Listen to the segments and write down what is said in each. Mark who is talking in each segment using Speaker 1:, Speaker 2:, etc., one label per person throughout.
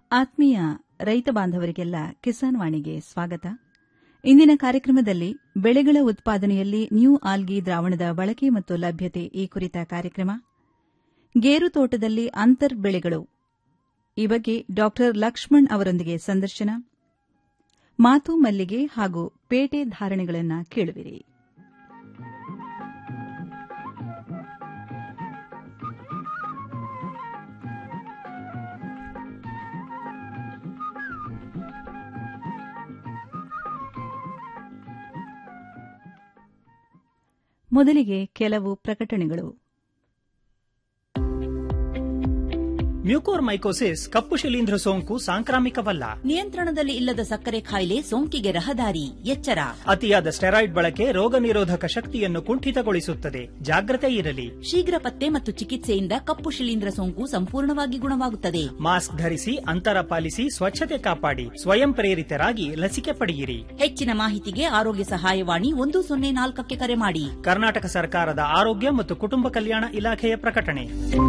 Speaker 1: ಆತ್ಮೀಯ ರೈತ ಬಾಂಧವರಿಗೆಲ್ಲ ಕಿಸಾನ್ ವಾಣಿಗೆ ಸ್ವಾಗತ ಇಂದಿನ ಕಾರ್ಯಕ್ರಮದಲ್ಲಿ ಬೆಳೆಗಳ ಉತ್ಪಾದನೆಯಲ್ಲಿ ನ್ಯೂ ಆಲ್ಗಿ ದ್ರಾವಣದ ಬಳಕೆ ಮತ್ತು ಲಭ್ಯತೆ ಈ ಕುರಿತ ಕಾರ್ಯಕ್ರಮ ಗೇರು ತೋಟದಲ್ಲಿ ಅಂತರ್ ಬೆಳೆಗಳು ಈ ಬಗ್ಗೆ ಡಾ ಲಕ್ಷ್ಮಣ್ ಅವರೊಂದಿಗೆ ಸಂದರ್ಶನ ಮಾತು ಮಲ್ಲಿಗೆ ಹಾಗೂ ಪೇಟೆ ಧಾರಣೆಗಳನ್ನು ಕೇಳುವಿರಿ ಮೊದಲಿಗೆ ಕೆಲವು ಪ್ರಕಟಣೆಗಳು
Speaker 2: ಮ್ಯೂಕೋರ್ ಮೈಕೋಸಿಸ್ ಕಪ್ಪು ಶಿಲೀಂಧ್ರ ಸೋಂಕು ಸಾಂಕ್ರಾಮಿಕವಲ್ಲ
Speaker 3: ನಿಯಂತ್ರಣದಲ್ಲಿ ಇಲ್ಲದ ಸಕ್ಕರೆ ಕಾಯಿಲೆ ಸೋಂಕಿಗೆ ರಹದಾರಿ ಎಚ್ಚರ
Speaker 2: ಅತಿಯಾದ ಸ್ಟೆರಾಯ್ಡ್ ಬಳಕೆ ರೋಗ ನಿರೋಧಕ ಶಕ್ತಿಯನ್ನು ಕುಂಠಿತಗೊಳಿಸುತ್ತದೆ ಜಾಗ್ರತೆ ಇರಲಿ
Speaker 3: ಶೀಘ್ರ ಪತ್ತೆ ಮತ್ತು ಚಿಕಿತ್ಸೆಯಿಂದ ಕಪ್ಪು ಶಿಲೀಂಧ್ರ ಸೋಂಕು ಸಂಪೂರ್ಣವಾಗಿ ಗುಣವಾಗುತ್ತದೆ
Speaker 2: ಮಾಸ್ಕ್ ಧರಿಸಿ ಅಂತರ ಪಾಲಿಸಿ ಸ್ವಚ್ಛತೆ ಕಾಪಾಡಿ ಸ್ವಯಂ ಪ್ರೇರಿತರಾಗಿ ಲಸಿಕೆ ಪಡೆಯಿರಿ
Speaker 3: ಹೆಚ್ಚಿನ ಮಾಹಿತಿಗೆ ಆರೋಗ್ಯ ಸಹಾಯವಾಣಿ ಒಂದು ಸೊನ್ನೆ ನಾಲ್ಕಕ್ಕೆ ಕರೆ ಮಾಡಿ
Speaker 2: ಕರ್ನಾಟಕ ಸರ್ಕಾರದ ಆರೋಗ್ಯ ಮತ್ತು ಕುಟುಂಬ ಕಲ್ಯಾಣ ಇಲಾಖೆಯ ಪ್ರಕಟಣೆ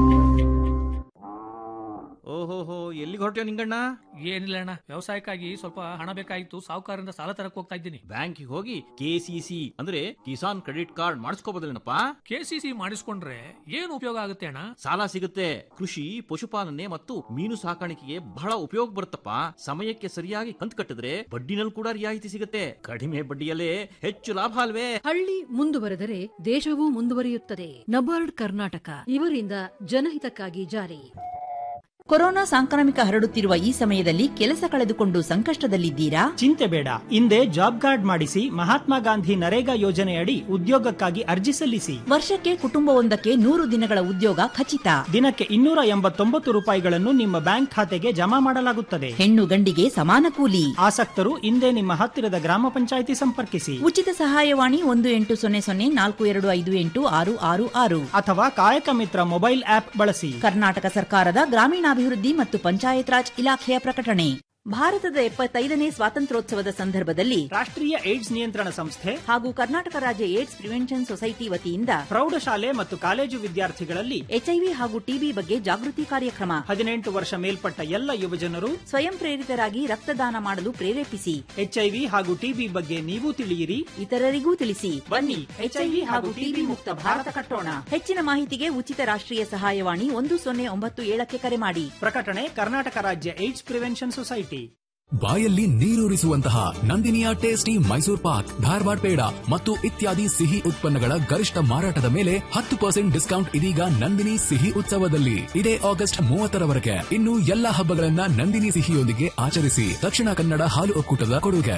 Speaker 4: ಓಹೋಹೋ ಎಲ್ಲಿಗೆ ಹೊರಟ್ಯೋ ನಿಂಗಣ್ಣ
Speaker 5: ಏನಿಲ್ಲ ಅಣ್ಣ ವ್ಯವಸಾಯಕ್ಕಾಗಿ ಸ್ವಲ್ಪ ಹಣ ಬೇಕಾಗಿತ್ತು ಸಾಹುಕಾರರಿಂದ ಸಾಲ ತರಕ್ ಹೋಗ್ತಾ ಇದ್ದೀನಿ
Speaker 4: ಬ್ಯಾಂಕಿಗೆ ಹೋಗಿ ಕೆಸಿಸಿ ಅಂದ್ರೆ ಕಿಸಾನ್ ಕ್ರೆಡಿಟ್ ಕಾರ್ಡ್ ಮಾಡಿಸ್ಕೋಬೋದಲ್ಲೇನಪ್ಪ
Speaker 5: ಕೆಸಿಸಿ ಮಾಡಿಸ್ಕೊಂಡ್ರೆ ಏನು ಉಪಯೋಗ ಆಗುತ್ತೆ ಅಣ್ಣ
Speaker 4: ಸಾಲ ಸಿಗುತ್ತೆ ಕೃಷಿ ಪಶುಪಾಲನೆ ಮತ್ತು ಮೀನು ಸಾಕಾಣಿಕೆಗೆ ಬಹಳ ಉಪಯೋಗ ಬರುತ್ತಪ್ಪ ಸಮಯಕ್ಕೆ ಸರಿಯಾಗಿ ಕಂತು ಕಟ್ಟಿದ್ರೆ ಬಡ್ಡಿನಲ್ಲಿ ಕೂಡ ರಿಯಾಯಿತಿ ಸಿಗುತ್ತೆ ಕಡಿಮೆ ಬಡ್ಡಿಯಲ್ಲೇ ಹೆಚ್ಚು ಲಾಭ ಅಲ್ವೇ
Speaker 6: ಹಳ್ಳಿ ಮುಂದುವರೆದರೆ ದೇಶವೂ ಮುಂದುವರಿಯುತ್ತದೆ ನಬಾರ್ಡ್ ಕರ್ನಾಟಕ ಇವರಿಂದ ಜನಹಿತಕ್ಕಾಗಿ ಜಾರಿ
Speaker 3: ಕೊರೋನಾ ಸಾಂಕ್ರಾಮಿಕ ಹರಡುತ್ತಿರುವ ಈ ಸಮಯದಲ್ಲಿ ಕೆಲಸ ಕಳೆದುಕೊಂಡು ಸಂಕಷ್ಟದಲ್ಲಿದ್ದೀರಾ
Speaker 2: ಚಿಂತೆ ಬೇಡ ಹಿಂದೆ ಜಾಬ್ ಕಾರ್ಡ್ ಮಾಡಿಸಿ ಮಹಾತ್ಮ ಗಾಂಧಿ ನರೇಗಾ ಯೋಜನೆಯಡಿ ಉದ್ಯೋಗಕ್ಕಾಗಿ ಅರ್ಜಿ ಸಲ್ಲಿಸಿ
Speaker 3: ವರ್ಷಕ್ಕೆ ಕುಟುಂಬವೊಂದಕ್ಕೆ ನೂರು ದಿನಗಳ ಉದ್ಯೋಗ ಖಚಿತ
Speaker 2: ದಿನಕ್ಕೆ ಇನ್ನೂರ ಎಂಬತ್ತೊಂಬತ್ತು ರೂಪಾಯಿಗಳನ್ನು ನಿಮ್ಮ ಬ್ಯಾಂಕ್ ಖಾತೆಗೆ ಜಮಾ ಮಾಡಲಾಗುತ್ತದೆ
Speaker 3: ಹೆಣ್ಣು ಗಂಡಿಗೆ ಸಮಾನ ಕೂಲಿ
Speaker 2: ಆಸಕ್ತರು ಹಿಂದೆ ನಿಮ್ಮ ಹತ್ತಿರದ ಗ್ರಾಮ ಪಂಚಾಯಿತಿ ಸಂಪರ್ಕಿಸಿ
Speaker 3: ಉಚಿತ ಸಹಾಯವಾಣಿ ಒಂದು ಎಂಟು ಸೊನ್ನೆ ಸೊನ್ನೆ ನಾಲ್ಕು ಎರಡು ಐದು ಎಂಟು ಆರು ಆರು ಆರು
Speaker 2: ಅಥವಾ ಕಾಯಕ ಮಿತ್ರ ಮೊಬೈಲ್ ಆಪ್ ಬಳಸಿ
Speaker 3: ಕರ್ನಾಟಕ ಸರ್ಕಾರದ ಗ್ರಾಮೀಣಾಭಿವೃದ್ಧಿ ಮತ್ತು ಪಂಚಾಯತ್ ರಾಜ್ ಇಲಾಖೆಯ ಪ್ರಕಟಣೆ ಭಾರತದ ಎಪ್ಪತ್ತೈದನೇ ಸ್ವಾತಂತ್ರ್ಯೋತ್ಸವದ ಸಂದರ್ಭದಲ್ಲಿ
Speaker 2: ರಾಷ್ಟ್ರೀಯ ಏಡ್ಸ್ ನಿಯಂತ್ರಣ ಸಂಸ್ಥೆ
Speaker 3: ಹಾಗೂ ಕರ್ನಾಟಕ ರಾಜ್ಯ ಏಡ್ಸ್ ಪ್ರಿವೆನ್ಷನ್ ಸೊಸೈಟಿ ವತಿಯಿಂದ
Speaker 2: ಪ್ರೌಢಶಾಲೆ ಮತ್ತು ಕಾಲೇಜು ವಿದ್ಯಾರ್ಥಿಗಳಲ್ಲಿ
Speaker 3: ಎಚ್ಐವಿ ಹಾಗೂ ಟಿಬಿ ಬಗ್ಗೆ ಜಾಗೃತಿ ಕಾರ್ಯಕ್ರಮ
Speaker 2: ಹದಿನೆಂಟು ವರ್ಷ ಮೇಲ್ಪಟ್ಟ ಎಲ್ಲ ಯುವಜನರು
Speaker 3: ಸ್ವಯಂ ಪ್ರೇರಿತರಾಗಿ ರಕ್ತದಾನ ಮಾಡಲು ಪ್ರೇರೇಪಿಸಿ
Speaker 2: ಎಚ್ಐವಿ ಹಾಗೂ ಟಿಬಿ ಬಗ್ಗೆ ನೀವು ತಿಳಿಯಿರಿ
Speaker 3: ಇತರರಿಗೂ ತಿಳಿಸಿ
Speaker 2: ಬನ್ನಿ
Speaker 3: ಎಚ್ಐವಿ ಹಾಗೂ ಟಿಬಿ ಮುಕ್ತ ಭಾರತ ಕಟ್ಟೋಣ ಹೆಚ್ಚಿನ ಮಾಹಿತಿಗೆ ಉಚಿತ ರಾಷ್ಟ್ರೀಯ ಸಹಾಯವಾಣಿ ಒಂದು ಸೊನ್ನೆ ಒಂಬತ್ತು ಏಳಕ್ಕೆ ಕರೆ ಮಾಡಿ
Speaker 2: ಪ್ರಕಟಣೆ ಕರ್ನಾಟಕ ರಾಜ್ಯ ಏಡ್ಸ್ ಪ್ರಿವೆನ್ಷನ್ ಸೊಸೈಟಿ
Speaker 7: ಬಾಯಲ್ಲಿ ನೀರೂರಿಸುವಂತಹ ನಂದಿನಿಯ ಟೇಸ್ಟಿ ಮೈಸೂರ್ ಪಾಕ್ ಧಾರವಾಡ ಪೇಡ ಮತ್ತು ಇತ್ಯಾದಿ ಸಿಹಿ ಉತ್ಪನ್ನಗಳ ಗರಿಷ್ಠ ಮಾರಾಟದ ಮೇಲೆ ಹತ್ತು ಪರ್ಸೆಂಟ್ ಡಿಸ್ಕೌಂಟ್ ಇದೀಗ ನಂದಿನಿ ಸಿಹಿ ಉತ್ಸವದಲ್ಲಿ ಇದೇ ಆಗಸ್ಟ್ ಮೂವತ್ತರವರೆಗೆ ಇನ್ನು ಎಲ್ಲಾ ಹಬ್ಬಗಳನ್ನ ನಂದಿನಿ ಸಿಹಿಯೊಂದಿಗೆ ಆಚರಿಸಿ ದಕ್ಷಿಣ ಕನ್ನಡ ಹಾಲು ಒಕ್ಕೂಟದ ಕೊಡುಗೆ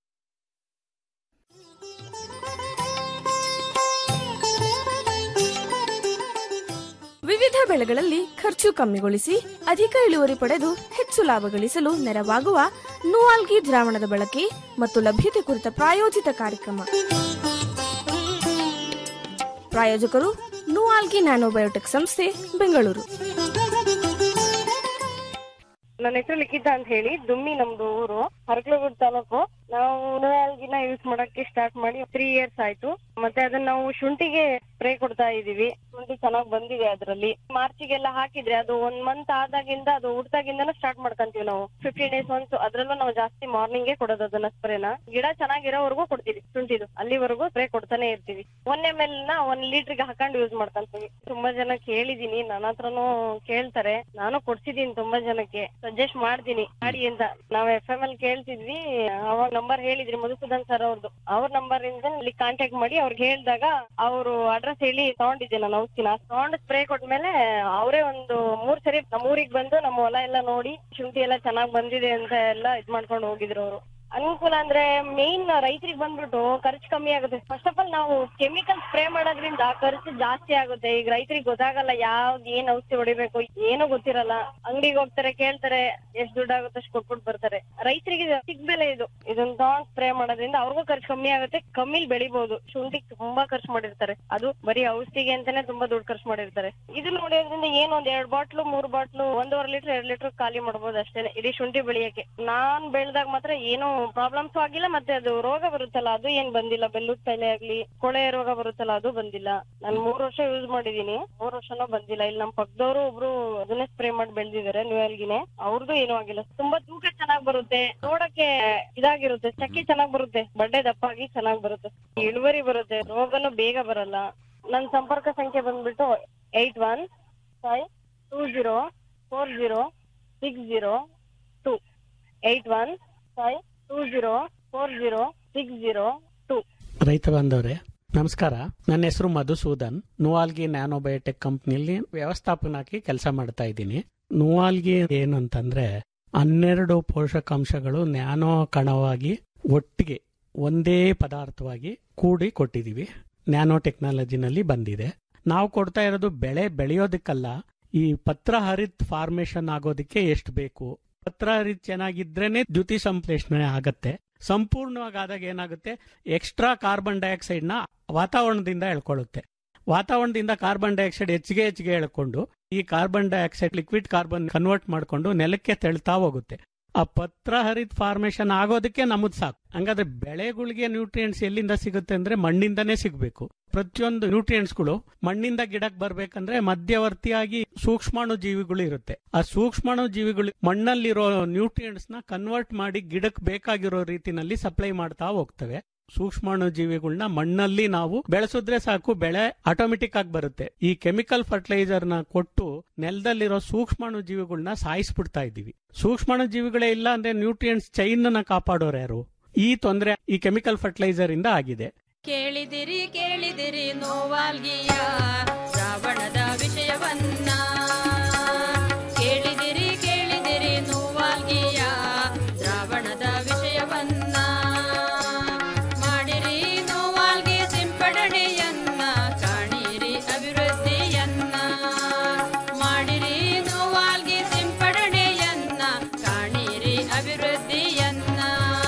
Speaker 8: ವಿವಿಧ ಬೆಳೆಗಳಲ್ಲಿ ಖರ್ಚು ಕಮ್ಮಿಗೊಳಿಸಿ ಅಧಿಕ ಇಳುವರಿ ಪಡೆದು ಹೆಚ್ಚು ಲಾಭ ಗಳಿಸಲು ನೆರವಾಗುವ ನೂಆಲ್ಗಿ ದ್ರಾವಣದ ಬಳಕೆ ಮತ್ತು ಲಭ್ಯತೆ ಕುರಿತ ಪ್ರಾಯೋಜಿತ ಕಾರ್ಯಕ್ರಮ ಪ್ರಾಯೋಜಕರು ನೂಆಲ್ಗಿ ನ್ಯಾನೋಬಯೋಟೆಕ್ ಸಂಸ್ಥೆ ಬೆಂಗಳೂರು
Speaker 9: ನನ್ನ ಹೆಸರು ಲಿಖಿತ ಅಂತ ಹೇಳಿ ದುಮ್ಮಿ ನಮ್ದು ಊರು ಹರಕಲಗೂಡು ತಾಲೂಕು ನಾವು ಗಿನ ಯೂಸ್ ಮಾಡಕ್ಕೆ ಸ್ಟಾರ್ಟ್ ಮಾಡಿ ತ್ರೀ ಇಯರ್ಸ್ ಆಯ್ತು ಮತ್ತೆ ಅದನ್ನ ನಾವು ಶುಂಠಿಗೆ ಸ್ಪ್ರೇ ಕೊಡ್ತಾ ಇದೀವಿ ಶುಂಠಿ ಚೆನ್ನಾಗಿ ಬಂದಿದೆ ಅದರಲ್ಲಿ ಮಾರ್ಚಿಗೆಲ್ಲ ಹಾಕಿದ್ರೆ ಅದು ಒಂದ್ ಮಂತ್ ಆದಾಗಿಂದ ಅದು ಹುಡ್ತಾಗಿಂದನೂ ಸ್ಟಾರ್ಟ್ ಮಾಡ್ಕೊಂತೀವಿ ನಾವು ಫಿಫ್ಟೀನ್ ಡೇಸ್ ಒನ್ಸ್ ಅದ್ರಲ್ಲೂ ನಾವು ಜಾಸ್ತಿ ಮಾರ್ನಿಂಗ್ ಕೊಡೋದು ಅದನ್ನ ಸ್ಪ್ರೇನ ಗಿಡ ಚೆನ್ನಾಗಿರೋವರೆಗೂ ಕೊಡ್ತೀವಿ ಶುಂಠಿದು ಅಲ್ಲಿವರೆಗೂ ಸ್ಪ್ರೇ ಕೊಡ್ತಾನೆ ಇರ್ತೀವಿ ಒನ್ ಎಮ್ ಎಲ್ ನ ಒಂದ್ ಲೀಟರ್ಗೆ ಹಾಕೊಂಡು ಯೂಸ್ ಮಾಡ್ಕೊಂತೀವಿ ತುಂಬಾ ಜನ ಕೇಳಿದೀನಿ ನನ್ನ ಹತ್ರನೂ ಕೇಳ್ತಾರೆ ನಾನು ಕೊಡ್ಸಿದೀನಿ ತುಂಬಾ ಜನಕ್ಕೆ ಸಜೆಸ್ಟ್ ಮಾಡ್ತೀನಿ ಮಾಡಿ ಅಂತ ನಾವ್ ಎಫ್ ಎಂ ಅಲ್ಲಿ ಕೇಳ್ತಿದ್ವಿ ಅವಾಗ ನಂಬರ್ ಹೇಳಿದ್ರಿ ಮಧುಸೂದನ್ ಸರ್ ಅವ್ರದ್ದು ಅವ್ರ ನಂಬರ್ ಇಂದ ಇಲ್ಲಿ ಕಾಂಟ್ಯಾಕ್ಟ್ ಮಾಡಿ ಅವ್ರಿಗೆ ಹೇಳಿದಾಗ ಅವರು ಅಡ್ರೆಸ್ ಹೇಳಿ ತಗೊಂಡಿದ್ದೆ ನಾನು ಔಷಧಿನ ತಗೊಂಡು ಸ್ಪ್ರೇ ಕೊಟ್ಮೇಲೆ ಅವರೇ ಒಂದು ಮೂರ್ ಸರಿ ನಮ್ಮ ಊರಿಗೆ ಬಂದು ನಮ್ಮ ಹೊಲ ಎಲ್ಲ ನೋಡಿ ಶುಂಠಿ ಎಲ್ಲ ಚೆನ್ನಾಗ್ ಬಂದಿದೆ ಅಂತ ಎಲ್ಲ ಇದ್ ಮಾಡ್ಕೊಂಡು ಹೋಗಿದ್ರು ಅವರು ಅನುಕೂಲ ಅಂದ್ರೆ ಮೇನ್ ರೈತರಿಗೆ ಬಂದ್ಬಿಟ್ಟು ಖರ್ಚು ಕಮ್ಮಿ ಆಗುತ್ತೆ ಫಸ್ಟ್ ಆಫ್ ಆಲ್ ನಾವು ಕೆಮಿಕಲ್ ಸ್ಪ್ರೇ ಮಾಡೋದ್ರಿಂದ ಖರ್ಚು ಜಾಸ್ತಿ ಆಗುತ್ತೆ ಈಗ ರೈತರಿಗೆ ಗೊತ್ತಾಗಲ್ಲ ಯಾವ್ದು ಏನ್ ಔಷಧಿ ಹೊಡಿಬೇಕು ಏನು ಗೊತ್ತಿರಲ್ಲ ಅಂಗಡಿಗೆ ಹೋಗ್ತಾರೆ ಕೇಳ್ತಾರೆ ಎಷ್ಟ್ ದುಡ್ಡು ಆಗುತ್ತೆ ಅಷ್ಟು ಕೊಟ್ಬಿಟ್ಟು ಬರ್ತಾರೆ ರೈತರಿಗೆ ಸಿಗ್ ಬೆಲೆ ಇದು ಇದನ್ನ ತಗೊಂಡ್ ಸ್ಪ್ರೇ ಮಾಡೋದ್ರಿಂದ ಅವ್ರಿಗೂ ಖರ್ಚು ಕಮ್ಮಿ ಆಗುತ್ತೆ ಕಮ್ಮಿಲ್ ಬೆಳಿಬಹುದು ಶುಂಠಿಗೆ ತುಂಬಾ ಖರ್ಚು ಮಾಡಿರ್ತಾರೆ ಅದು ಬರೀ ಔಷಧಿಗೆ ಅಂತಾನೆ ತುಂಬಾ ದುಡ್ಡು ಖರ್ಚು ಮಾಡಿರ್ತಾರೆ ಇದು ನೋಡೋದ್ರಿಂದ ಏನು ಒಂದ್ ಎರಡ್ ಬಾಟ್ಲು ಮೂರ್ ಬಾಟ್ಲು ಒಂದೂವರೆ ಲೀಟರ್ ಎರಡ್ ಲೀಟರ್ ಖಾಲಿ ಮಾಡ್ಬೋದು ಅಷ್ಟೇನೆ ಇಡೀ ಶುಂಠಿ ಬೆಳೆಯಕ್ಕೆ ನಾನ್ ಬೆಳ್ದಾಗ ಮಾತ್ರ ಏನು ಪ್ರಾಬ್ಲಮ್ಸ್ ಆಗಿಲ್ಲ ಮತ್ತೆ ಅದು ರೋಗ ಬರುತ್ತಲ್ಲ ಅದು ಏನ್ ಬಂದಿಲ್ಲ ಬೆಲ್ಲುದ್ ಕಾಯಿಲೆ ಆಗ್ಲಿ ಕೊಳೆ ರೋಗ ಬರುತ್ತಲ್ಲ ಅದು ಬಂದಿಲ್ಲ ನಾನ್ ಮೂರ್ ವರ್ಷ ಯೂಸ್ ಮಾಡಿದೀನಿ ಮೂರ್ ವರ್ಷನೂ ಬಂದಿಲ್ಲ ಇಲ್ಲಿ ನಮ್ ಪಕ್ಕದವರು ಒಬ್ರು ಅದನ್ನೇ ಸ್ಪ್ರೇ ಮಾಡಿ ಬೆಳ್ದಿದಾರೆ ನ್ಯೂಯಲ್ಗಿನೇ ಅವ್ರದ್ದು ಏನೂ ಆಗಿಲ್ಲ ತುಂಬಾ ತೂಕ ಚೆನ್ನಾಗ್ ಬರುತ್ತೆ ನೋಡಕ್ಕೆ ಇದಾಗಿರುತ್ತೆ ಚಕ್ಕಿ ಚೆನ್ನಾಗ್ ಬರುತ್ತೆ ಬಡ್ಡೆ ದಪ್ಪಾಗಿ ಚೆನ್ನಾಗ್ ಬರುತ್ತೆ ಇಳುವರಿ ಬರುತ್ತೆ ರೋಗನು ಬೇಗ ಬರಲ್ಲ ನನ್ ಸಂಪರ್ಕ ಸಂಖ್ಯೆ ಬಂದ್ಬಿಟ್ಟು eight one five two zero four zero six zero two eight one five two zero four zero six zero two
Speaker 10: ರೈತ ಬಾಂಧವ್ರೆ ನಮಸ್ಕಾರ ನನ್ನ ಹೆಸರು ಮಧುಸೂದನ್ ನುವಾಲ್ಗಿ ನ್ಯಾನೋಬಯೋಟೆಕ್ ಕಂಪ್ನಿಯಲ್ಲಿ ವ್ಯವಸ್ಥಾಪನಾಗಿ ಕೆಲಸ ಮಾಡ್ತಾ ಇದ್ದೀನಿ ನುವಾಲ್ಗಿ ಏನಂತಂದ್ರೆ ಹನ್ನೆರಡು ಪೋಷಕಾಂಶಗಳು ನ್ಯಾನೋ ಕಣವಾಗಿ ಒಟ್ಟಿಗೆ ಒಂದೇ ಪದಾರ್ಥವಾಗಿ ಕೂಡಿ ಕೊಟ್ಟಿದೀವಿ ನ್ಯಾನೋ ಟೆಕ್ನಾಲಜಿನಲ್ಲಿ ಬಂದಿದೆ ನಾವು ಕೊಡ್ತಾ ಇರೋದು ಬೆಳೆ ಬೆಳೆಯೋದಕ್ಕಲ್ಲ ಈ ಪತ್ರ ಹರಿತ್ ಫಾರ್ಮೇಶನ್ ಆಗೋದಕ್ಕೆ ಎಷ್ಟು ಬೇಕು ಪತ್ರ ಹರಿತ್ ಚೆನ್ನಾಗಿದ್ರೇನೆ ದ್ಯುತಿ ಸಂಶ್ಲೇಷಣೆ ಆಗತ್ತೆ ಸಂಪೂರ್ಣವಾಗಿ ಆದಾಗ ಏನಾಗುತ್ತೆ ಎಕ್ಸ್ಟ್ರಾ ಕಾರ್ಬನ್ ಡೈಆಕ್ಸೈಡ್ ನ ವಾತಾವರಣದಿಂದ ಎಳ್ಕೊಳ್ಳುತ್ತೆ ವಾತಾವರಣದಿಂದ ಕಾರ್ಬನ್ ಡೈಆಕ್ಸೈಡ್ ಹೆಚ್ಚಿಗೆ ಹೆಚ್ಚಿಗೆ ಎಳ್ಕೊಂಡು ಈ carbon dioxide liquid carbon convert ಮಾಡ್ಕೊಂಡು ನೆಲಕ್ಕೆ ತೆಳ್ತಾ ಹೋಗುತ್ತೆ ಆ ಪತ್ರ ಹರಿತ್ ಫಾರ್ಮೇಶನ್ ಆಗೋದಕ್ಕೆ ನಮದ್ ಸಾಕು ಹಂಗಾದ್ರೆ ಬೆಳೆಗಳಿಗೆ ನ್ಯೂಟ್ರಿಯೆಂಟ್ಸ್ ಎಲ್ಲಿಂದ ಸಿಗುತ್ತೆ ಅಂದ್ರೆ ಮಣ್ಣಿಂದನೇ ಸಿಗಬೇಕು ಪ್ರತಿಯೊಂದು ನ್ಯೂಟ್ರಿಯೆಂಟ್ಸ್ಗಳು ಮಣ್ಣಿಂದ ಗಿಡಕ್ಕೆ ಬರ್ಬೇಕಂದ್ರೆ ಮಧ್ಯವರ್ತಿಯಾಗಿ ಸೂಕ್ಷ್ಮಾಣು ಜೀವಿಗಳು ಇರುತ್ತೆ ಆ ಸೂಕ್ಷ್ಮಾಣು ಜೀವಿಗಳು ಮಣ್ಣಲ್ಲಿರೋ ನ್ಯೂಟ್ರಿಯೆಂಟ್ಸ್ ನ ಕನ್ವರ್ಟ್ ಮಾಡಿ ಗಿಡಕ್ಕೆ ಬೇಕಾಗಿರೋ ರೀತಿನಲ್ಲಿ ಸಪ್ಲೈ ಮಾಡ್ತಾ ಹೋಗ್ತವೆ ಸೂಕ್ಷ್ಮಾಣು ಜೀವಿಗಳನ್ನ ಮಣ್ಣಲ್ಲಿ ನಾವು ಬೆಳೆಸಿದ್ರೆ ಸಾಕು ಬೆಳೆ ಆಟೋಮೆಟಿಕ್ ಆಗಿ ಬರುತ್ತೆ ಈ ಕೆಮಿಕಲ್ ಫರ್ಟಿಲೈಸರ್ ನ ಕೊಟ್ಟು ನೆಲದಲ್ಲಿರೋ ಸೂಕ್ಷ್ಮಾಣು ಜೀವಿಗಳನ್ನ ಸಾಯಿಸ್ಬಿಡ್ತಾ ಇದ್ದೀವಿ ಸೂಕ್ಷ್ಮಾಣು ಜೀವಿಗಳೇ ಇಲ್ಲ ಅಂದ್ರೆ ನ್ಯೂಟ್ರಿಯೆಂಟ್ಸ್ ಚೈನ್ ನ ಕಾಪಾಡೋರು ಯಾರು ಈ ತೊಂದರೆ ಈ ಕೆಮಿಕಲ್ ಫರ್ಟಿಲೈಸರ್ ಇಂದ ಆಗಿದೆ
Speaker 11: ಕೇಳಿದಿರಿ ಕೇಳಿದಿರಿ ನೋವಾಲ್ಗಿಯ ಶ್ರಾವಣದ ವಿಷಯವನ್ನ ಕೇಳಿದಿರಿ ಕೇಳಿದಿರಿ ನೋವಾಲ್ಗಿಯ ಶ್ರಾವಣದ ವಿಷಯವನ್ನ ಮಾಡಿರಿ ನೋವಾಲ್ಗಿ ಸಿಂಪಡಣೆಯನ್ನ ಕಾಣಿರಿ ಅಭಿವೃದ್ಧಿಯನ್ನ ಮಾಡಿರಿ ನೋವಾಲ್ಗಿ ಸಿಂಪಡಣೆಯನ್ನ ಕಾಣಿರಿ ಅಭಿವೃದ್ಧಿಯನ್ನ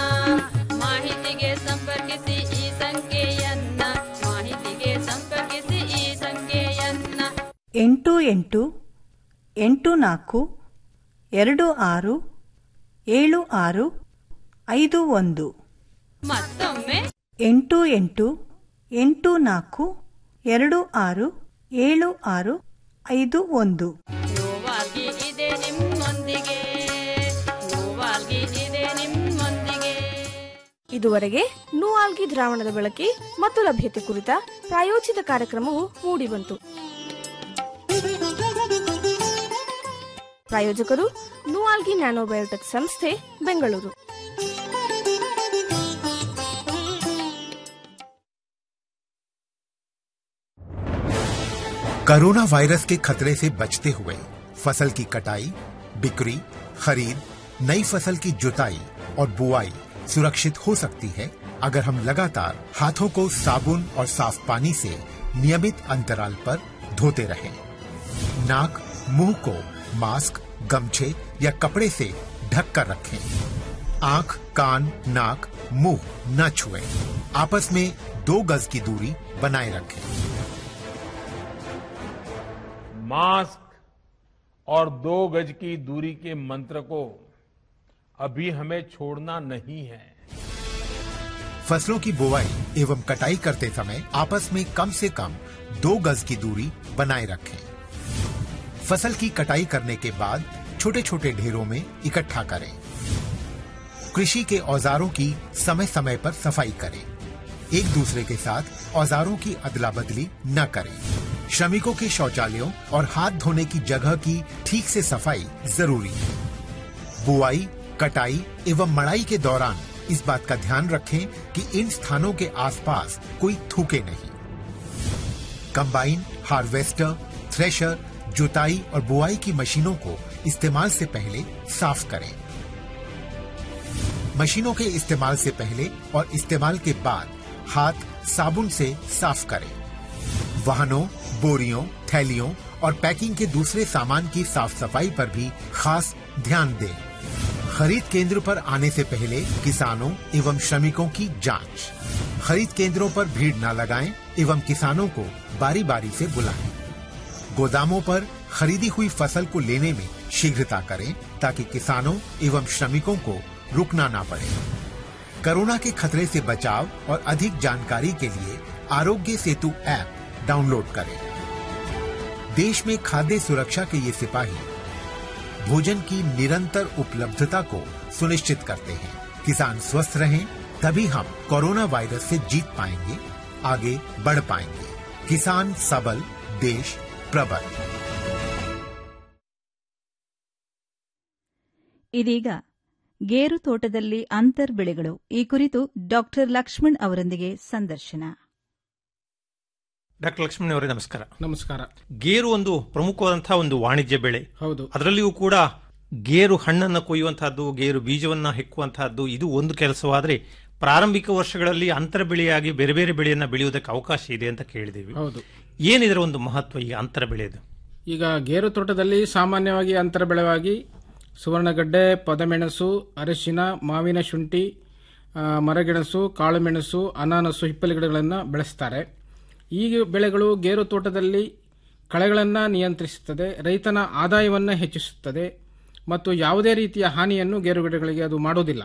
Speaker 11: ಮಾಹಿತಿಗೆ ಸಂಪರ್ಕಿಸಿ ಈ ಸಂಖ್ಯೆಯನ್ನ ಮಾಹಿತಿಗೆ ಸಂಪರ್ಕಿಸಿ ಈ ಸಂಖ್ಯೆಯನ್ನ
Speaker 12: ಎಂಟು ಎಂಟು ಎಂಟು ನಾಲ್ಕು ಎರಡು ಆರು ಏಳು ಆರು ಐದು ಒಂದು
Speaker 11: ಮತ್ತೊಮ್ಮೆ
Speaker 12: ಎಂಟು ಎಂಟು ಎಂಟು ನಾಲ್ಕು ಎರಡು ಆರು ಏಳು ಆರು ಐದು ಒಂದು
Speaker 11: ನೋವಾಗಿ ಇದೆ ನಿಮ್ಮೊಂದಿಗೆ ನೋವಾಗಿ ಇದೆ ನಿಮ್ಮೊಂದಿಗೆ
Speaker 8: ಇದುವರೆಗೆ ನೂಆಲ್ಗಿ ದ್ರಾವಣದ ಬಳಕೆ ಮತ್ತು ಲಭ್ಯತೆ ಕುರಿತ ಪ್ರಾಯೋಜಿತ ಕಾರ್ಯಕ್ರಮವು ಮೂಡಿಬಂತು ಪ್ರಾಯೋಜಕರು ನೂಆಲ್ಗಿ ನ್ಯಾನೋಬಯೋಟೆಕ್ ಸಂಸ್ಥೆ ಬೆಂಗಳೂರು
Speaker 13: कोरोना वायरस के खतरे से बचते हुए फसल की कटाई बिक्री खरीद नई फसल की जुताई और बुआई सुरक्षित हो सकती है अगर हम लगातार हाथों को साबुन और साफ पानी से नियमित अंतराल पर धोते रहें। नाक मुंह को मास्क गमछे या कपड़े से ढक कर रखें आंख कान नाक मुंह न छुएं। आपस में दो गज की दूरी बनाए रखें
Speaker 14: मास्क और दो गज की दूरी के मंत्र को अभी हमें छोड़ना नहीं है
Speaker 13: फसलों की बुवाई एवं कटाई करते समय आपस में कम से कम दो गज की दूरी बनाए रखें फसल की कटाई करने के बाद छोटे छोटे ढेरों में इकट्ठा करें कृषि के औजारों की समय समय पर सफाई करें एक दूसरे के साथ औजारों की अदला बदली न करें श्रमिकों के शौचालयों और हाथ धोने की जगह की ठीक से सफाई जरूरी है बुआई कटाई एवं मड़ाई के दौरान इस बात का ध्यान रखें कि इन स्थानों के आसपास कोई थूके नहीं कंबाइन हार्वेस्टर थ्रेशर जुताई और बुआई की मशीनों को इस्तेमाल से पहले साफ करें मशीनों के इस्तेमाल से पहले और इस्तेमाल के बाद हाथ साबुन से साफ करें वाहनों बोरियों थैलियों और पैकिंग के दूसरे सामान की साफ सफाई पर भी खास ध्यान दें खरीद केंद्र पर आने से पहले किसानों एवं श्रमिकों की जांच खरीद केंद्रों पर भीड़ न लगाएं एवं किसानों को बारी बारी से बुलाएं गोदामों पर खरीदी हुई फसल को लेने में शीघ्रता करें ताकि किसानों एवं श्रमिकों को रुकना ना पड़े कोरोना के खतरे से बचाव और अधिक जानकारी के लिए आरोग्य सेतु ऐप डाउनलोड करें देश में खाद्य सुरक्षा के ये सिपाही भोजन की निरंतर उपलब्धता को सुनिश्चित करते हैं किसान स्वस्थ रहें तभी हम कोरोना वायरस से जीत पाएंगे आगे बढ़ पाएंगे किसान सबल देश प्रबल
Speaker 1: ಇದೀಗ ಗೇರು ತೋಟದಲ್ಲಿ ಅಂತರ್ ಬೆಳೆಗಳು ಈ ಕುರಿತು ಡಾಕ್ಟರ್ ಲಕ್ಷ್ಮಣ್ ಅವರೊಂದಿಗೆ ಸಂದರ್ಶನ
Speaker 15: ಡಾಕ್ಟರ್ ಲಕ್ಷ್ಮಣ್ ಅವರೇ ನಮಸ್ಕಾರ
Speaker 16: ನಮಸ್ಕಾರ
Speaker 15: ಗೇರು ಒಂದು ಪ್ರಮುಖವಾದಂತಹ ಒಂದು ವಾಣಿಜ್ಯ ಬೆಳೆ
Speaker 16: ಹೌದು
Speaker 15: ಅದರಲ್ಲಿಯೂ ಕೂಡ ಗೇರು ಹಣ್ಣನ್ನು ಕೊಯ್ಯುವಂತಹದ್ದು ಗೇರು ಬೀಜವನ್ನ ಹೆಕ್ಕುವಂತಹದ್ದು ಇದು ಒಂದು ಕೆಲಸವಾದರೆ ಪ್ರಾರಂಭಿಕ ವರ್ಷಗಳಲ್ಲಿ ಅಂತರ ಬೆಳೆಯಾಗಿ ಬೇರೆ ಬೇರೆ ಬೆಳೆಯನ್ನ ಬೆಳೆಯುವುದಕ್ಕೆ ಅವಕಾಶ ಇದೆ ಅಂತ ಕೇಳಿದ್ದೀವಿ
Speaker 16: ಹೌದು
Speaker 15: ಏನಿದರ ಒಂದು ಮಹತ್ವ ಈ ಅಂತರ ಬೆಳೆಯದು
Speaker 16: ಈಗ ಗೇರು ತೋಟದಲ್ಲಿ ಸಾಮಾನ್ಯವಾಗಿ ಅಂತರ ಬೆಳೆವಾಗಿ ಸುವರ್ಣಗಡ್ಡೆ ಪದಮೆಣಸು ಅರಿಶಿನ ಮಾವಿನ ಶುಂಠಿ ಆ, ಮರಗೆಣಸು ಕಾಳುಮೆಣಸು ಅನಾನಸು ಹಿಪ್ಪಲಿ ಗಿಡಗಳನ್ನು ಬೆಳೆಸ್ತಾರೆ ಈ ಬೆಳೆಗಳು ಗೇರು ತೋಟದಲ್ಲಿ ಕಳೆಗಳನ್ನು ನಿಯಂತ್ರಿಸುತ್ತದೆ ರೈತನ ಆದಾಯವನ್ನು ಹೆಚ್ಚಿಸುತ್ತದೆ ಮತ್ತು ಯಾವುದೇ ರೀತಿಯ ಹಾನಿಯನ್ನು ಗೇರು ಗಿಡಗಳಿಗೆ ಅದು ಮಾಡುವುದಿಲ್ಲ